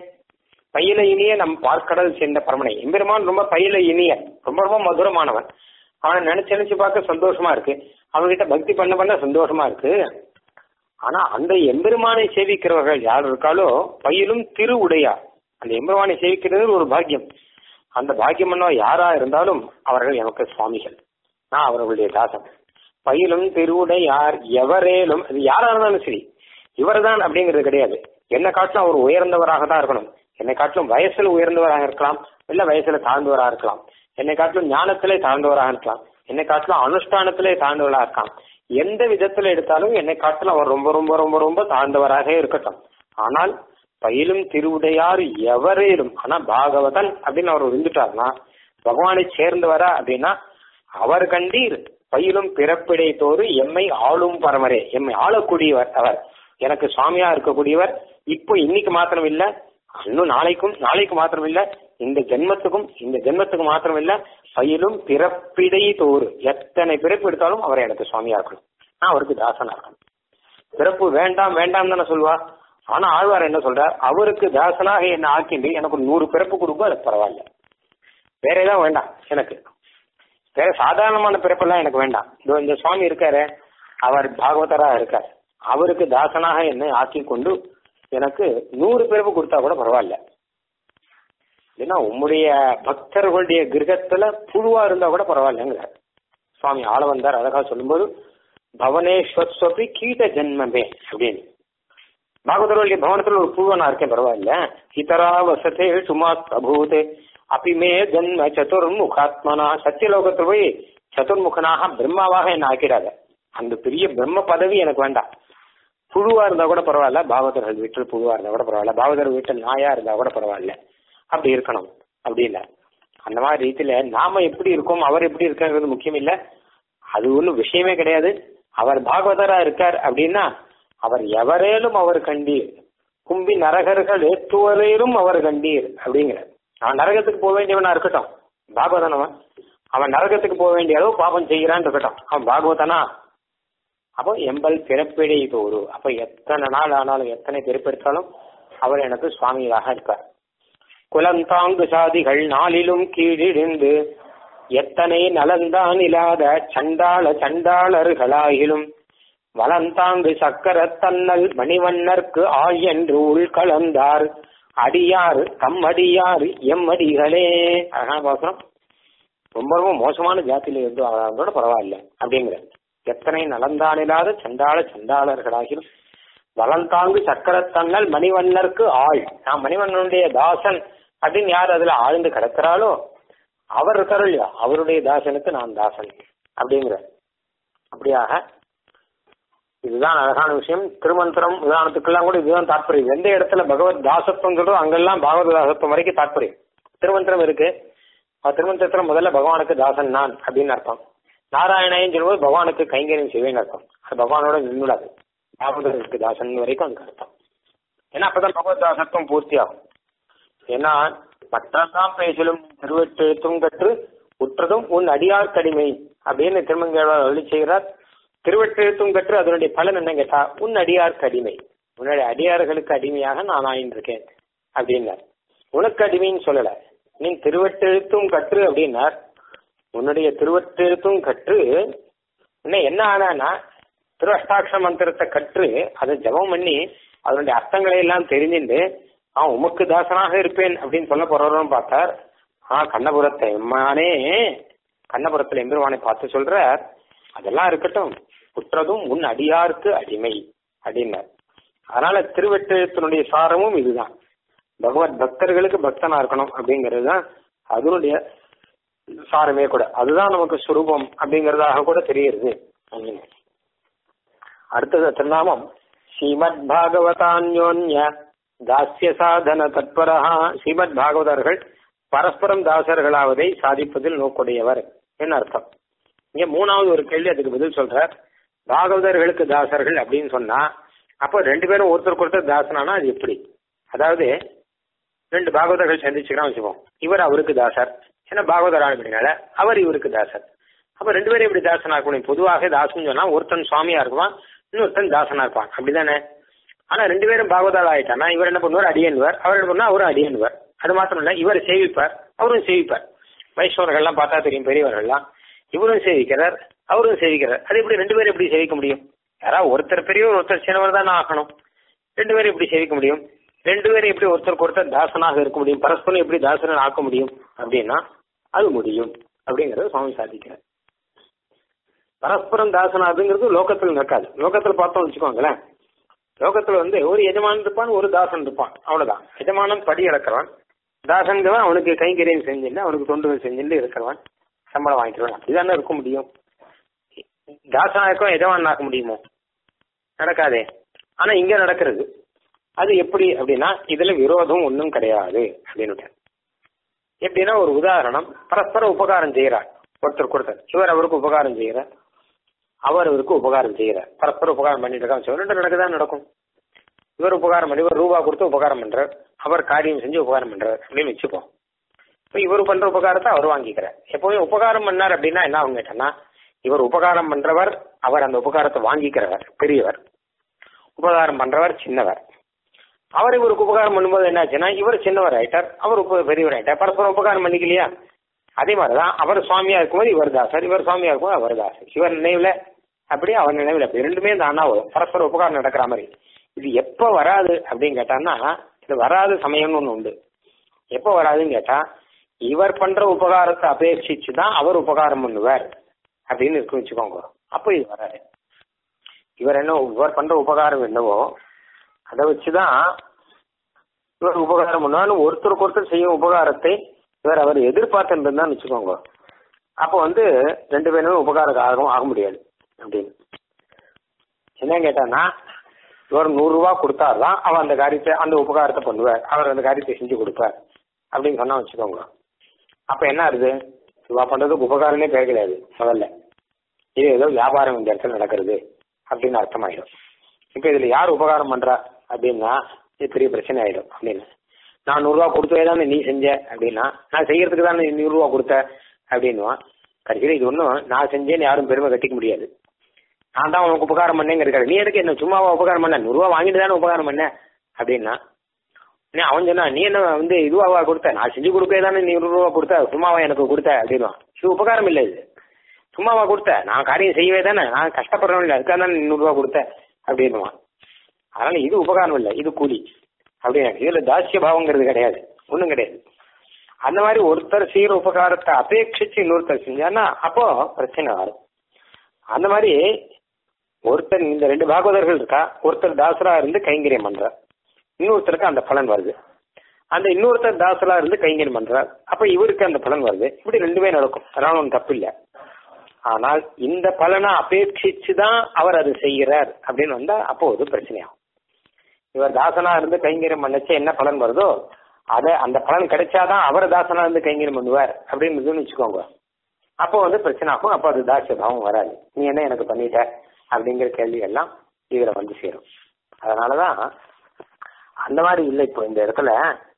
பயில இனிய நம் பார்க்கடல் சேர்ந்த பரமனை எம்பெருமான் ரொம்ப பயில இனிய ரொம்ப ரொம்ப மதுரமானவன் அவனை நினைச்சு நினைச்சு பார்க்க சந்தோஷமா இருக்கு அவன்கிட்ட பக்தி பண்ண பண்ண சந்தோஷமா இருக்கு ஆனா அந்த எம்பெருமானை சேவிக்கிறவர்கள் யார் இருக்காலோ பயிலும் திரு உடையார் அந்த எம்பெருமானை சேவிக்கிறது ஒரு பாக்கியம் அந்த பாக்கியம் பண்ண யாரா இருந்தாலும் அவர்கள் எனக்கு சுவாமிகள் நான் அவர்களுடைய தாசன் பயிலும் திருவுடையார் எவரேலும் அது யாரா இருந்தாலும் சரி இவர்தான் அப்படிங்கிறது கிடையாது என்னை காட்டிலும் அவர் உயர்ந்தவராக தான் இருக்கணும் என்னை காட்டிலும் வயசுல உயர்ந்தவராக இருக்கலாம் இல்ல வயசுல தாழ்ந்தவராக இருக்கலாம் என்னை காட்டிலும் ஞானத்திலே தாழ்ந்தவராக இருக்கலாம் என்னை காட்டிலும் அனுஷ்டானத்திலே தாழ்ந்தவராக இருக்கலாம் எந்த விதத்துல எடுத்தாலும் என்னை காட்டிலும் அவர் ரொம்ப ரொம்ப ரொம்ப ரொம்ப தாழ்ந்தவராக இருக்கட்டும் ஆனால் பயிலும் திருவுடையார் எவரேலும் ஆனா பாகவதன் அப்படின்னு அவர் இருந்துட்டார்னா பகவானை சேர்ந்தவரா அப்படின்னா அவர் கண்டீர் பயிலும் பிறப்பிடை தோறு எம்மை ஆளும் பரமரே எம்மை ஆளக்கூடியவர் அவர் எனக்கு சுவாமியா இருக்கக்கூடியவர் இப்போ இன்னைக்கு மாத்திரம் இல்ல இன்னும் நாளைக்கும் நாளைக்கு மாத்திரம் இல்ல இந்த ஜென்மத்துக்கும் இந்த ஜென்மத்துக்கு மாத்திரம் இல்ல பயிலும் பிறப்பிடை தோறு எத்தனை பிறப்பு எடுத்தாலும் அவர் எனக்கு சுவாமியா இருக்கணும் நான் அவருக்கு தாசனா இருக்கணும் பிறப்பு வேண்டாம் வேண்டாம் தானே சொல்வா ஆனா ஆழ்வார் என்ன சொல்றார் அவருக்கு தாசனாக என்ன ஆக்கிண்டு எனக்கு ஒரு நூறு பிறப்பு கொடுக்கும் அது பரவாயில்ல வேற ஏதாவது வேண்டாம் எனக்கு வேற சாதாரணமான பிறப்பெல்லாம் எனக்கு வேண்டாம் இதோ இந்த சுவாமி இருக்காரு அவர் பாகவதரா இருக்கார் அவருக்கு தாசனாக என்னை ஆக்கி கொண்டு எனக்கு நூறு பிறப்பு கொடுத்தா கூட பரவாயில்ல ஏன்னா உம்முடைய பக்தர்களுடைய கிரகத்துல புழுவா இருந்தா கூட பரவாயில்லங்கிறார் சுவாமி ஆள வந்தார் அழகா சொல்லும்போது பவனேஸ்வரி கீட்ட ஜென்மமே அப்படின்னு பாகவதருடைய பவனத்துல ஒரு புழுவா நான் இருக்கேன் பரவாயில்ல இதரா வசத்தே சுமா பிரபூத் அப்பிமே ஜன்ம சதுர்முகாத்மனா சத்தியலோகத்துல போய் சதுர்முகனாக பிரம்மாவாக என்ன ஆக்கிடாத அந்த பெரிய பிரம்ம பதவி எனக்கு வேண்டாம் புழுவா இருந்தா கூட பரவாயில்ல பாகவதர்கள் வீட்டில் புழுவா இருந்தா கூட பரவாயில்ல பாகவதர் வீட்டில் நாயா இருந்தா கூட பரவாயில்ல அப்படி இருக்கணும் அப்படி இல்ல அந்த மாதிரி ரீதியில நாம எப்படி இருக்கோம் அவர் எப்படி இருக்காங்கிறது முக்கியம் இல்ல அது ஒன்றும் விஷயமே கிடையாது அவர் பாகவதரா இருக்கார் அப்படின்னா அவர் எவரேலும் அவர் கண்டீர் கும்பி நரகர்கள் ஏற்றுவரையிலும் அவர் கண்டீர் அப்படிங்கிற அவன் நரகத்துக்கு போக வேண்டியவனா இருக்கட்டும் பாகவதன் அவன் அவன் நரகத்துக்கு போக வேண்டிய அளவு பாபம் செய்கிறான்னு இருக்கட்டும் அவன் பாகவதனா அப்போ எம்பல் பிறப்பிடை தோறு அப்ப எத்தனை நாள் ஆனாலும் எத்தனை பிறப்பெடுத்தாலும் அவர் எனக்கு சுவாமியாக இருக்கார் குலந்தாங்கு சாதிகள் நாளிலும் கீழிருந்து எத்தனை நலந்தான் இல்லாத சண்டாள சண்டாளர்களாகிலும் வளந்தாங்கு சக்கர தன்னல் மணிவண்ணர்க்கு ஆள் என்று உள் கலந்தார் அடியார் தம் அடியார் எம் அடிகளே அழகான பாசனம் ரொம்ப ரொம்ப மோசமான ஜாத்தியில இருந்து அதோட பரவாயில்ல அப்படிங்கிற எத்தனை நலந்தானில்லாத சண்டாள சண்டாளர்களாகிலும் வளந்தாங்கு சக்கரத்தன்னல் மணிவண்ணருக்கு ஆள் நான் மணிவண்ணனுடைய தாசன் அப்படின்னு யார் அதுல ஆழ்ந்து கிடக்கிறாளோ அவர் இருக்காரோ இல்லையா அவருடைய தாசனுக்கு நான் தாசன் அப்படிங்கிற அப்படியாக இதுதான் அழகான விஷயம் திருமந்திரம் உதாரணத்துக்கெல்லாம் கூட இதுதான் தாற்பயம் எந்த இடத்துல பகவத் தாசத்துவம் சொல்றோ அங்கெல்லாம் பாகவத தாசத்துவம் வரைக்கும் தாற்பயம் திருமந்திரம் இருக்கு திருமந்திரத்துல முதல்ல பகவானுக்கு தாசன் நான் அப்படின்னு அர்த்தம் நாராயணையும் சொல்லும்போது பகவானுக்கு கைங்கரியம் செய்வேன்னு அர்த்தம் அது பகவானோட நின்றுடாது பாகவதற்கு தாசன் வரைக்கும் அதுக்கு அர்த்தம் ஏன்னா அப்பதான் பகவத் தாசத்துவம் பூர்த்தி ஆகும் ஏன்னா மற்றெல்லாம் பேசலும் திருவெட்டுத்தும் கற்று உற்றதும் உன் அடியார் கடிமை அப்படின்னு திருமங்கேழ்வார் அருளி செய்கிறார் திருவெட்டெழுத்தும் கற்று அதனுடைய பலன் என்ன கேட்டா உன் அடியார் கடிமை உன்னுடைய அடியார்களுக்கு அடிமையாக நான் ஆயின்றிருக்கேன் அப்படின்னார் உனக்கு அடிமைன்னு சொல்லல நீ திருவெட்டெழுத்தும் கற்று அப்படின்னார் உன்னுடைய திருவெட்டெழுத்தும் கற்று இன்னும் என்ன ஆனான்னா திருவஷ்டாட்ச மந்திரத்தை கற்று அதை ஜபம் பண்ணி அதனுடைய அர்த்தங்களை எல்லாம் தெரிஞ்சுட்டு அவன் உமக்கு தாசனாக இருப்பேன் அப்படின்னு சொல்ல போறவரும் பார்த்தார் ஆ கண்ணபுரத்தை எம்மானே கண்ணபுரத்துல எம்பெருமானை பார்த்து சொல்றார் அதெல்லாம் இருக்கட்டும் குற்றதும் உன் அடியாருக்கு அடிமை அப்படின்னார் அதனால திருவெட்டத்தினுடைய சாரமும் இதுதான் பகவத் பக்தர்களுக்கு பக்தனா இருக்கணும் அப்படிங்கிறது தான் அதனுடைய சாரமே கூட அதுதான் நமக்கு சுரூபம் அப்படிங்கறதாக கூட தெரியுது அப்படின்னு. அடுத்தது திருநாமம் ஸ்ரீமத் பாகவதான்யோன்ய தாஸ்ய சாதன தத்பரா ஸ்ரீமத் பாகவதர்கள் பரஸ்பரம் தாசர்களாவதை சாதிப்பதில் நோக்குடையவர் என்ன அர்த்தம் இங்க மூணாவது ஒரு கேள்வி அதுக்கு பதில் சொல்றார் பாகவதர்களுக்கு தாசர்கள் அப்படின்னு சொன்னா அப்போ ரெண்டு பேரும் ஒருத்தருக்கு ஒருத்தர் தாசனானா அது எப்படி அதாவது ரெண்டு பாகவதர்கள் சந்திச்சுக்கலாம் வச்சுப்போம் இவர் அவருக்கு தாசர் ஏன்னா பாகவதர் ஆளுமையினால அவர் இவருக்கு தாசர் அப்ப ரெண்டு பேரும் எப்படி தாசனா இருக்க முடியும் பொதுவாக தாசன் சொன்னா ஒருத்தன் சுவாமியா இருக்குவான் இன்னொருத்தன் தாசனா இருப்பான் அப்படிதானே ஆனா ரெண்டு பேரும் பாகவதால் ஆயிட்டானா இவர் என்ன பண்ணுவார் அடியன்வர் அவர் என்ன பண்ணுவா அவரும் அடியன்வர் அது மாத்திரம் இல்ல இவர் சேவிப்பார் அவரும் சேவிப்பார் வைஷ்ணவர்கள்லாம் பார்த்தா தெரியும் பெரியவர்கள்லாம் இவரும் சேவிக்கிறார் அவரும் சேவிக்கிறார் அது எப்படி ரெண்டு பேரும் எப்படி சேவிக்க முடியும் யாராவது ஒருத்தர் பெரியவர் ஒருத்தர் சின்னவர் தான் ஆகணும் ரெண்டு பேரும் எப்படி சேவிக்க முடியும் ரெண்டு பேரும் எப்படி ஒருத்தருக்கு ஒருத்தர் தாசனாக இருக்க முடியும் பரஸ்பரம் எப்படி தாசனன் ஆக்க முடியும் அப்படின்னா அது முடியும் அப்படிங்கறது சுவாமி சாதிக்கிறார் பரஸ்பரம் தாசனாதுங்கிறது லோகத்தில் நடக்காது லோகத்தில் பார்த்தோம் வச்சுக்கோங்களேன் லோகத்துல வந்து ஒரு எஜமானன் இருப்பான் ஒரு தாசன் இருப்பான் அவ்வளவுதான் எஜமானன் படி இறக்குறவன் தாசன்கிறவன் அவனுக்கு கைங்கரியம் செஞ்சுட்டு அவனுக்கு தொண்டுகள் செஞ்சுட்டு இருக்கிறவன் சம்பளம் வாங்கிக்கிறவன் அப்படிதானே இருக்க முடியும் தாசனாக்கும் எஜமான் ஆக்க முடியுமோ நடக்காதே ஆனா இங்க நடக்கிறது அது எப்படி அப்படின்னா இதுல விரோதம் ஒன்றும் கிடையாது அப்படின்னு எப்படின்னா ஒரு உதாரணம் பரஸ்பர உபகாரம் செய்யறார் ஒருத்தருக்கு ஒருத்தர் இவர் அவருக்கு உபகாரம் செய்யறார் அவர் இவருக்கு உபகாரம் செய்யறார் பரஸ்பர உபகாரம் பண்ணிட்டு இருக்காங்க ரெண்டு நடக்குதான் நடக்கும் இவர் உபகாரம் பண்ணி இவர் ரூபா கொடுத்து உபகாரம் பண்றார் அவர் காரியம் செஞ்சு உபகாரம் பண்றார் அப்படின்னு வச்சுப்போம் இப்போ இவர் பண்ற உபகாரத்தை அவர் வாங்கிக்கிறார் எப்பவுமே உபகாரம் பண்ணார் அப்படின்னா என்ன அவங்க கேட்டோம்னா இவர் உபகாரம் பண்றவர் அவர் அந்த உபகாரத்தை வாங்கிக்கிறவர் பெரியவர் உபகாரம் பண்றவர் சின்னவர் அவர் இவருக்கு உபகாரம் பண்ணும்போது என்னாச்சுன்னா இவர் சின்னவர் ஆயிட்டார் அவர் உப பெரியவர் ஆயிட்டார் பரஸ்பரம் உபகாரம் பண்ணிக்கலையா அதே மாதிரிதான் அவர் சுவாமியா இருக்கும்போது இவர் தாசர் இவர் சுவாமியா இருக்கும்போது அவர் தாசர் இவர் நினைவுல அப்படி அவர் நினைவுல அப்படி ரெண்டுமே தானா வரும் பரஸ்பர உபகாரம் நடக்கிற மாதிரி இது எப்ப வராது அப்படின்னு கேட்டான்னா இது வராது சமயம்னு ஒண்ணு உண்டு எப்ப வராதுன்னு கேட்டா இவர் பண்ற உபகாரத்தை அபேட்சிச்சு தான் அவர் உபகாரம் பண்ணுவார் அப்படின்னு இருக்கு வச்சுக்கோங்க அப்போ இது வராது இவர் என்ன இவர் பண்ற உபகாரம் என்னவோ அதை வச்சுதான் இவர் உபகாரம் பண்ணுவார் ஒருத்தருக்கு ஒருத்தர் செய்யும் உபகாரத்தை இவர் அவர் எதிர்பார்த்துட்டு இருந்தான்னு வச்சுக்கோங்க அப்போ வந்து ரெண்டு பேரும் உபகாரம் ஆக ஆக முடியாது அப்படின்னு என்ன கேட்டான்னா இவர் நூறு ரூபா கொடுத்தாருதான் அவர் அந்த காரியத்தை அந்த உபகாரத்தை பண்ணுவார் அவர் அந்த காரியத்தை செஞ்சு கொடுப்பார் அப்படின்னு சொன்னா வச்சுக்கோங்க அப்ப என்ன ஆகுது இவா பண்றதுக்கு உபகாரமே பேர் கிடையாது முதல்ல இது ஏதோ வியாபாரம் இந்த இடத்துல நடக்கிறது அப்படின்னு அர்த்தமாயிடும் இப்ப இதுல யார் உபகாரம் பண்றா அப்படின்னா இது பெரிய பிரச்சனை ஆயிடும் அப்படின்னு நான் நூறுரூவா கொடுத்தே தானே நீ செஞ்ச அப்படின்னா நான் செய்யறதுக்கு தானே நீ நூறுரூவா கொடுத்த அப்படின்னுவான் கடைசியில் இது ஒன்றும் நான் செஞ்சேன்னு யாரும் பெருமை கட்டிக்க முடியாது நான் தான் உனக்கு உபகாரம் பண்ணேங்க இருக்காரு நீ எதுக்கு என்ன சும்மாவா உபகாரம் பண்ண நூறுரூவா வாங்கிட்டு தானே உபகாரம் பண்ண அப்படின்னா நீ அவன் சொன்னா நீ என்ன வந்து இதுவாவா கொடுத்த நான் செஞ்சு கொடுக்கவே தானே நீ நூறுரூவா கொடுத்த சும்மாவா எனக்கு கொடுத்த அப்படின்வான் இது உபகாரம் இல்லை இது சும்மாவா கொடுத்த நான் காரியம் செய்யவே தானே நான் கஷ்டப்படுறவன் இல்லை அதுக்காக தானே நூறுரூவா கொடுத்த அப்படின்வான் அதனால இது உபகாரம் இல்லை இது கூலி அப்படின்னு இதுல தாசிய பாவங்கிறது கிடையாது ஒன்றும் கிடையாது அந்த மாதிரி ஒருத்தர் செய்யற உபகாரத்தை அபேட்சிச்சு இன்னொருத்தர் செஞ்சான்னா அப்போ பிரச்சனை வரும் அந்த மாதிரி ஒருத்தர் இந்த ரெண்டு பாகவதர்கள் இருக்கா ஒருத்தர் தாசரா இருந்து கைங்கரியம் பண்றார் இன்னொருத்தருக்கு அந்த பலன் வருது அந்த இன்னொருத்தர் தாசரா இருந்து கைங்கரியம் பண்றார் அப்ப இவருக்கு அந்த பலன் வருது இப்படி ரெண்டுமே நடக்கும் அதனால ஒன்றும் தப்பு இல்லை ஆனால் இந்த பலனை அபேட்சிச்சு தான் அவர் அது செய்கிறார் அப்படின்னு வந்தா அப்போ ஒரு பிரச்சனையாகும் இவர் தாசனா இருந்து கைங்கரியம் பண்ணச்ச என்ன பலன் வருதோ அதை அந்த பலன் கிடைச்சாதான் அவர் தாசனா இருந்து கைங்கரியம் பண்ணுவார் அப்படின்னு வச்சுக்கோங்க அப்போ வந்து பிரச்சனை ஆகும் அப்போ அது தாசிய பாவம் வராது நீ என்ன எனக்கு பண்ணிட்ட அப்படிங்கிற கேள்வி எல்லாம் இதுல வந்து சேரும் அதனாலதான் அந்த மாதிரி இல்லை இப்போ இந்த இடத்துல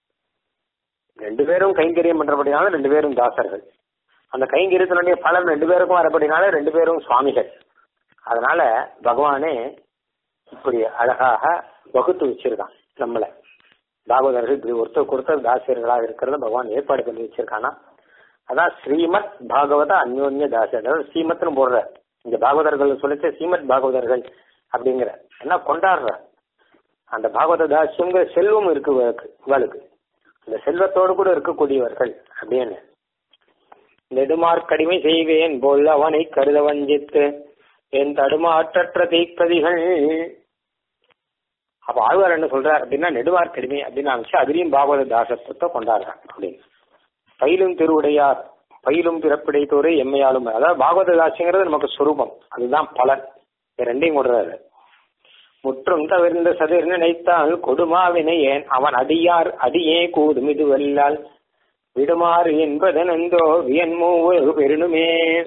ரெண்டு பேரும் கைங்கரியம் பண்றபடினால ரெண்டு பேரும் தாசர்கள் அந்த கைங்கரியத்தினுடைய பலன் ரெண்டு பேருக்கும் வரப்படினால ரெண்டு பேரும் சுவாமிகள் அதனால பகவானே இப்படி அழகாக வகுத்து வச்சிருக்கான் நம்மள பாகவதர்கள் இப்படி ஒருத்தர் ஒருத்தர் தாசியர்களாக இருக்கிறத பகவான் ஏற்பாடு பண்ணி வச்சிருக்கானா அதான் ஸ்ரீமத் பாகவத அந்யோன்ய தாசியர் அதாவது ஸ்ரீமத்னு போடுற இந்த பாகவதர்கள் சொல்லிச்ச சீமத் பாகவதர்கள் அப்படிங்கிற எல்லாம் கொண்டாடுற அந்த பாகவத தாசியங்கிற செல்வம் இருக்கு இவளுக்கு இவளுக்கு அந்த செல்வத்தோடு கூட இருக்கக்கூடியவர்கள் அப்படின்னு நெடுமார்க்கடிமை செய்வேன் போல் அவனை கருத வஞ்சித்து என் தடுமாற்றற்ற தீக்கதிகள் அப்ப ஆழ்வார் என்ன சொல்றார் அப்படின்னா நெடுமார்க்கடிமை அப்படின்னு அமைச்சு அதுலயும் பாகவத தாசத்துவத்தை கொண்டாடுறாங்க அப்படின்னு பயிலும் திருவுடையார் பயிலும் பிறப்பிடைத்தோரே எம்மையாலும் அதாவது பாகவத தாசியங்கிறது நமக்கு சுரூபம் அதுதான் பலன் இது ரெண்டையும் கொடுறாரு முற்றும் தவிர்ந்த சதிர் நினைத்தால் கொடுமாவினை ஏன் அவன் அடியார் அடியே கூடும் இது வல்லால் விடுமாறு என்பதனந்தோ வியன்மூவு பெருணுமே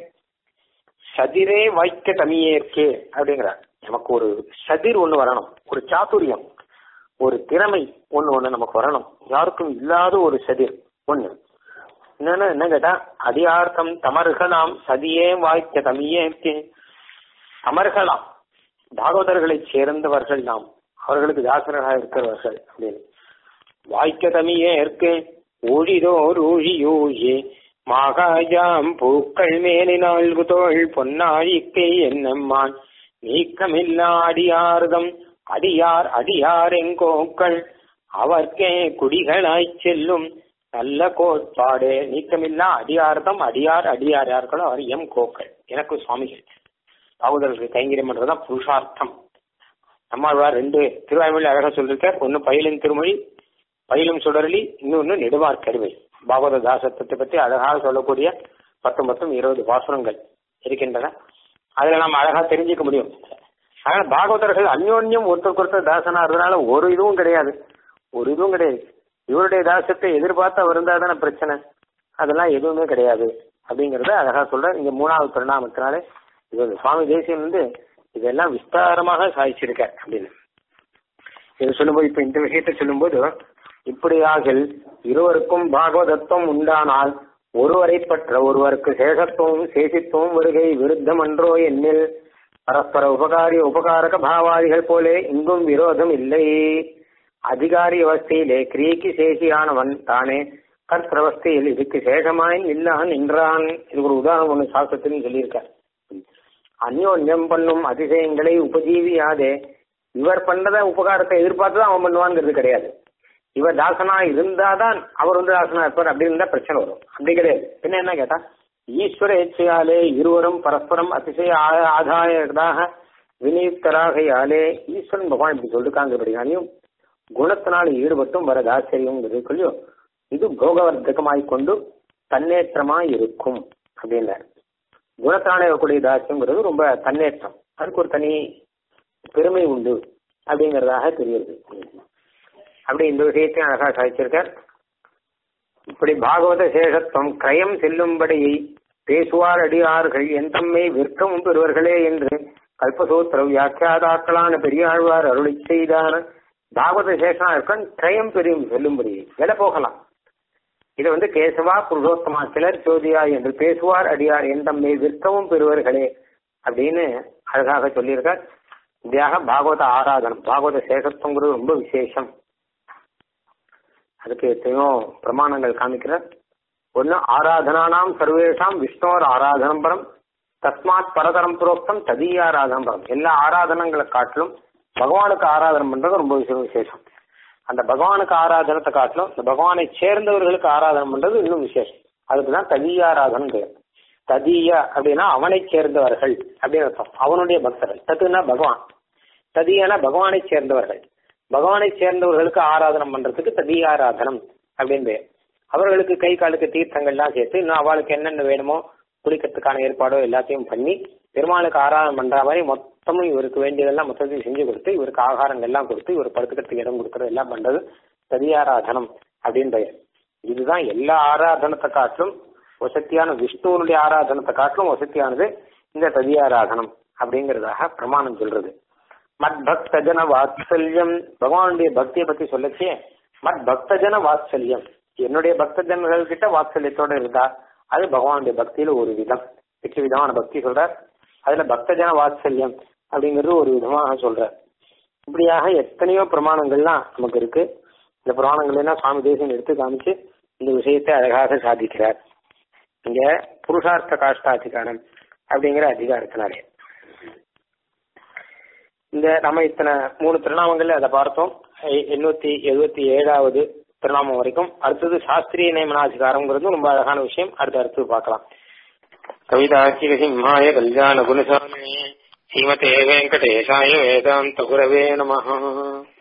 சதிரே வாய்க்க தமியேற்கே அப்படிங்கிறார் நமக்கு ஒரு சதிர் ஒண்ணு வரணும் ஒரு சாதுரியம் ஒரு திறமை ஒண்ணு ஒண்ணு நமக்கு வரணும் யாருக்கும் இல்லாத ஒரு சதிர் ஒண்ணு என்னன்னு என்ன கேட்டா அடியார்த்தம் தமர்களாம் சதியே வாய்க்க தமியேற்கே தமர்களாம் பாகவதர்களை சேர்ந்தவர்கள் நாம் அவர்களுக்கு தாசராக இருக்கிறவர்கள் அப்படின்னு வாய்க்க தமியே ஏற்க ஊழிதோர் ஊழியூழி மாகாஜாம் பூக்கள் மேலினால் தோள் பொன்னாழிக்கை என்னம்மான் நீக்கமில்லா அடியார்தம் அடியார் அடியார் எங்கோக்கள் அவர்க்கே குடிகளாய்ச் செல்லும் நல்ல கோட்பாடு நீக்கமில்லா அடியார்தம் அடியார் அடியார் யார்களோ அவர் எம் கோக்கள் எனக்கு சுவாமிகள் பாகுதலுக்கு கைங்கரியம் பண்றதுதான் புருஷார்த்தம் நம்மாழ்வார் ரெண்டு திருவாய்மொழி அழகா சொல்லிருக்கார் ஒன்னு பயிலும் திருமொழி பயிலும் சுடரலி இன்னொன்னு நெடுமார் கருவை பாகவத தாசத்தை பத்தி அழகாக சொல்லக்கூடிய பத்து மொத்தம் இருபது பாசுரங்கள் இருக்கின்றன அதுல நம்ம அழகா தெரிஞ்சுக்க முடியும் அதனால பாகவதர்கள் அந்யோன்யம் ஒருத்தருக்கு ஒருத்தர் தாசனா இருந்தனால ஒரு இதுவும் கிடையாது ஒரு இதுவும் கிடையாது இவருடைய தாசத்தை எதிர்பார்த்து அவர் இருந்தா தானே பிரச்சனை அதெல்லாம் எதுவுமே கிடையாது அப்படிங்கறத அழகா சொல்ற இங்க மூணாவது பரிணாமத்தினாலே இது சுவாமி தேசியம் வந்து இதெல்லாம் விஸ்தாரமாக சாதிச்சிருக்கார் அப்படின்னு இது சொல்லும்போது இப்ப இந்த விஷயத்தை சொல்லும்போது இப்படியாக இருவருக்கும் பாகவதத்துவம் உண்டானால் ஒருவரை பற்ற ஒருவருக்கு சேஷத்துவம் சேஷித்துவம் வருகை விருத்தம் அன்றோ என்னில் பரஸ்பர உபகாரி உபகாரக பாவாதிகள் போலே இங்கும் விரோதம் இல்லை அதிகாரி அவஸ்தையிலே கிரியைக்கு சேஷியானவன் தானே கற்பிரவஸ்தையில் இதுக்கு சேஷமாய் இல்லான் நின்றான் இதுக்கு ஒரு உதாரணம் ஒன்று சாஸ்திரத்திலும் சொல்லியிருக்கார் அந்யோன்யம் பண்ணும் அதிசயங்களை உபஜீவியாதே இவர் பண்றத உபகாரத்தை எதிர்பார்த்து தான் அவன் பண்ணுவாங்கிறது கிடையாது இவர் தாசனா இருந்தாதான் அவர் வந்து தாசனா இருப்பார் அப்படி இருந்தா பிரச்சனை வரும் அப்படி கிடையாது பின்ன என்ன கேட்டா ஈஸ்வர இச்சையாலே இருவரும் பரஸ்பரம் அதிசய ஆ- ஆதாயதாக வினியுக்தராகையாலே ஈஸ்வரன் பகவான் இப்படி சொல்லிருக்காங்கிறபடியாலையும் குணத்தினால் ஈடுபட்டும் வர தாச்சரியங்கிறது சொல்லியும் இது போகவர்த்தகமாய் கொண்டு தன்னேற்றமாய் இருக்கும் அப்படின்னார் குணத்தினாலே வரக்கூடிய தாசியங்கிறது ரொம்ப தன்னேற்றம் அதுக்கு ஒரு தனி பெருமை உண்டு அப்படிங்கறதாக தெரியுது அப்படி இந்த விஷயத்தையும் அழகா சாதிச்சிருக்கார் இப்படி பாகவத சேஷத்துவம் கிரயம் செல்லும்படியை பேசுவார் அடியார்கள் என் தம்மை விற்கவும் பெறுவர்களே என்று கல்பசூத்திர வியாக்கியாதாக்களான பெரியாழ்வார் அருளி செய்தான பாகவத சேஷனா இருக்கான் கிரயம் பெரியும் செல்லும்படி விலை போகலாம் இது வந்து கேசவா புருஷோத்தமா சிலர் ஜோதியா என்று பேசுவார் அடியார் என் தம்மை விற்கவும் பெறுவர்களே அப்படின்னு அழகாக சொல்லியிருக்கார் இப்படியாக பாகவத ஆராதனம் பாகவத சேஷத்துவங்கிறது ரொம்ப விசேஷம் அதுக்கு எத்தனையோ பிரமாணங்கள் காமிக்கிறார் ஒன்னு ஆராதனானாம் சர்வேஷாம் விஷ்ணோர் ஆராதனம் பரம் தஸ்மாத் பரதரம் புரோக்தம் ததீய ஆராதனம் பரம் எல்லா ஆராதனங்களை காட்டிலும் பகவானுக்கு ஆராதனம் பண்றது ரொம்ப விசே- விசேஷம் அந்த பகவானுக்கு ஆராதனத்தை காட்டிலும் இந்த பகவானை சேர்ந்தவர்களுக்கு ஆராதனம் பண்றது இன்னும் விசேஷம் அதுக்குதான் ததீய ஆராதனம் பேர் ததீய அப்படின்னா அவனை சேர்ந்தவர்கள் அப்படின்னு அர்த்தம் அவனுடைய பக்தர்கள் தத்துனா பகவான் ததியன பகவானை சேர்ந்தவர்கள் பகவானை சேர்ந்தவர்களுக்கு ஆராதனம் பண்றதுக்கு ததிய ஆராதனம் அப்படின்னு பேர் அவர்களுக்கு கை காலுக்கு தீர்த்தங்கள்லாம் சேர்த்து இன்னும் அவளுக்கு என்னென்ன வேணுமோ குளிக்கிறதுக்கான ஏற்பாடோ எல்லாத்தையும் பண்ணி பெருமாளுக்கு ஆராதனம் பண்ற மாதிரி மொத்தமும் இவருக்கு வேண்டியதெல்லாம் மொத்தத்தையும் செஞ்சு கொடுத்து இவருக்கு ஆகாரங்கள் எல்லாம் கொடுத்து இவர் படுத்துக்கிறதுக்கு இடம் கொடுக்கறது எல்லாம் பண்றது ததியாராதனம் அப்படின்னு பெயர் இதுதான் எல்லா ஆராதனத்தை காட்டிலும் வசத்தியான விஷ்ணுவனுடைய ஆராதனத்தை காட்டிலும் வசத்தியானது இந்த ததியாராதனம் அப்படிங்கறதாக பிரமாணம் சொல்றது மத் பக்தஜன வாத்சல்யம் பகவானுடைய பக்தியை பத்தி சொல்லச்சே மத் பக்தஜன வாத்சல்யம் என்னுடைய பக்தஜனர்கள் கிட்ட வாத்சல்யத்தோட இருந்தா அது பகவானுடைய பக்தியில ஒரு விதம் எட்டு விதமான பக்தி சொல்றார் அதுல பக்தஜன வாத்சல்யம் அப்படிங்கிறது ஒரு விதமாக சொல்றார் இப்படியாக எத்தனையோ பிரமாணங்கள்லாம் நமக்கு இருக்கு இந்த பிரமாணங்கள் எல்லாம் சுவாமி தேசம் எடுத்து காமிச்சு இந்த விஷயத்தை அழகாக சாதிக்கிறார் இங்க புருஷார்த்த காஷ்டாதிகாரம் அப்படிங்கிற அதிகாரத்தினாலே இந்த நம்ம இத்தனை மூணு திருநாமங்கள்ல அதை பார்த்தோம் எ- எண்ணூத்தி எழுபத்தி ஏழாவது திருநாமம் வரைக்கும் அடுத்தது சாஸ்திரிய நியமனாதிகாரம்ங்கிறது ரொம்ப அழகான விஷயம் அடுத்து அடுத்து பார்க்கலாம் கவிதாச்சிக சிம்ஹாய கல்யாண குணசாமி ஸ்ரீமதே வெங்கடேஷாய வேதாந்த குரவே நமஹ